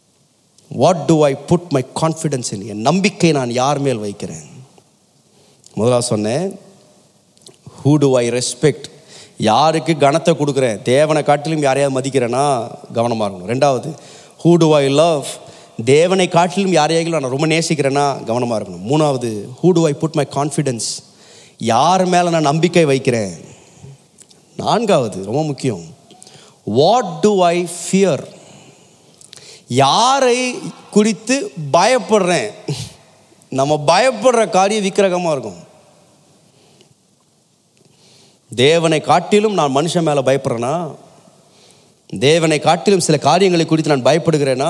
what do I put my confidence in என் நம்பிக்கை நான் யார் மேல் வைக்கிறேன் முதலாக சொன்னேன் ஹூ டு ஐ ரெஸ்பெக்ட் யாருக்கு கனத்தை கொடுக்குறேன் தேவனை காட்டிலும் யாரையாவது மதிக்கிறேன்னா கவனமாக இருக்கணும் ரெண்டாவது ஹூ டு ஐ லவ் தேவனை காட்டிலும் யாரையாவது நான் ரொம்ப நேசிக்கிறேன்னா கவனமாக இருக்கணும் மூணாவது who do I put my confidence யார் மேலே நான் நம்பிக்கை வைக்கிறேன் நான்காவது ரொம்ப முக்கியம் வாட் டு ஐ ஃபியர் யாரை குறித்து பயப்படுறேன் நம்ம பயப்படுற காரியம் விக்கிரகமாக இருக்கும் தேவனை காட்டிலும் நான் மனுஷன் மேலே பயப்படுறேனா தேவனை காட்டிலும் சில காரியங்களை குறித்து நான் பயப்படுகிறேனா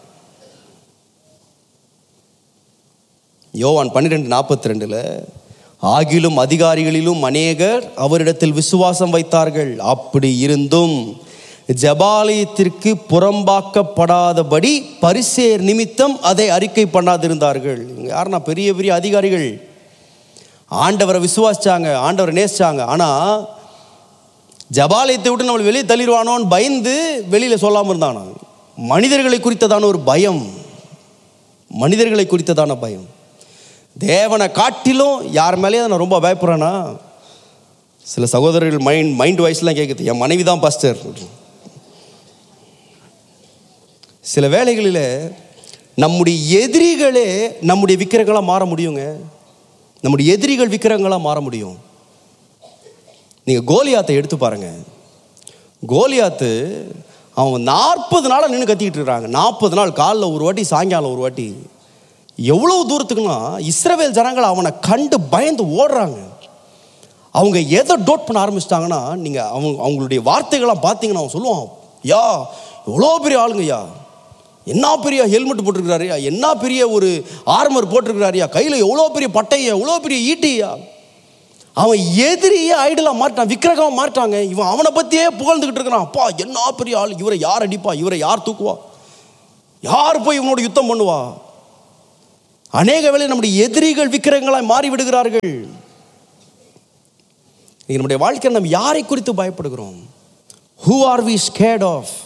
யோவான் பன்னிரெண்டு நாற்பத்தி ரெண்டில் ஆகிலும் அதிகாரிகளிலும் அநேகர் அவரிடத்தில் விசுவாசம் வைத்தார்கள் அப்படி இருந்தும் ஜபாலயத்திற்கு புறம்பாக்கப்படாதபடி பரிசேர் நிமித்தம் அதை அறிக்கை பண்ணாதிருந்தார்கள் இவங்க யாருன்னா பெரிய பெரிய அதிகாரிகள் ஆண்டவரை விசுவாசிச்சாங்க ஆண்டவரை நேசிச்சாங்க ஆனால் ஜபாலயத்தை விட்டு நம்மளை வெளியே தள்ளிடுவானோன்னு பயந்து வெளியில் சொல்லாமல் இருந்தானா மனிதர்களை குறித்ததான ஒரு பயம் மனிதர்களை குறித்ததான பயம் தேவனை காட்டிலும் யார் மேலேயே நான் ரொம்ப பயப்படுறேன்னா சில சகோதரர்கள் மைண்ட் மைண்ட் வாய்ஸ்லாம் கேட்குது என் மனைவி தான் பாஸ்டர் சில வேளைகளில் நம்முடைய எதிரிகளே நம்முடைய விக்கிரங்களாக மாற முடியுங்க நம்முடைய எதிரிகள் விக்கிரங்களாக மாற முடியும் நீங்கள் கோலியாத்தை எடுத்து பாருங்க கோலியாத்து அவன் நாற்பது நாளாக நின்று கத்திக்கிட்டு இருக்கிறாங்க நாற்பது நாள் காலைல ஒரு வாட்டி சாயங்காலம் ஒரு வாட்டி எவ்வளோ தூரத்துக்குன்னா இஸ்ரவேல் ஜனங்கள் அவனை கண்டு பயந்து ஓடுறாங்க அவங்க எதை டோட் பண்ண ஆரம்பிச்சிட்டாங்கன்னா நீங்கள் அவங்க அவங்களுடைய வார்த்தைகள்லாம் பார்த்தீங்கன்னா அவன் சொல்லுவான் யா எவ்வளோ பெரிய ஆளுங்கய்யா என்ன பெரிய ஹெல்மெட் போட்டிருக்கிறாருயா என்ன பெரிய ஒரு ஆர்மர் போட்டிருக்கிறாருயா கையில் எவ்வளோ பெரிய பட்டையா எவ்வளோ பெரிய ஈட்டியா அவன் எதிரியே ஐடலாக மாட்டான் விக்கிரகமாக மாட்டாங்க இவன் அவனை பற்றியே புகழ்ந்துக்கிட்டு இருக்கிறான் அப்பா என்ன பெரிய ஆள் இவரை யார் அடிப்பா இவரை யார் தூக்குவா யார் போய் இவனோட யுத்தம் பண்ணுவா அநேக வேளை நம்முடைய எதிரிகள் விக்கிரகங்களாய் மாறி விடுகிறார்கள் இன்னைக்கு நம்முடைய வாழ்க்கையில் நம்ம யாரை குறித்து பயப்படுகிறோம் who are we scared of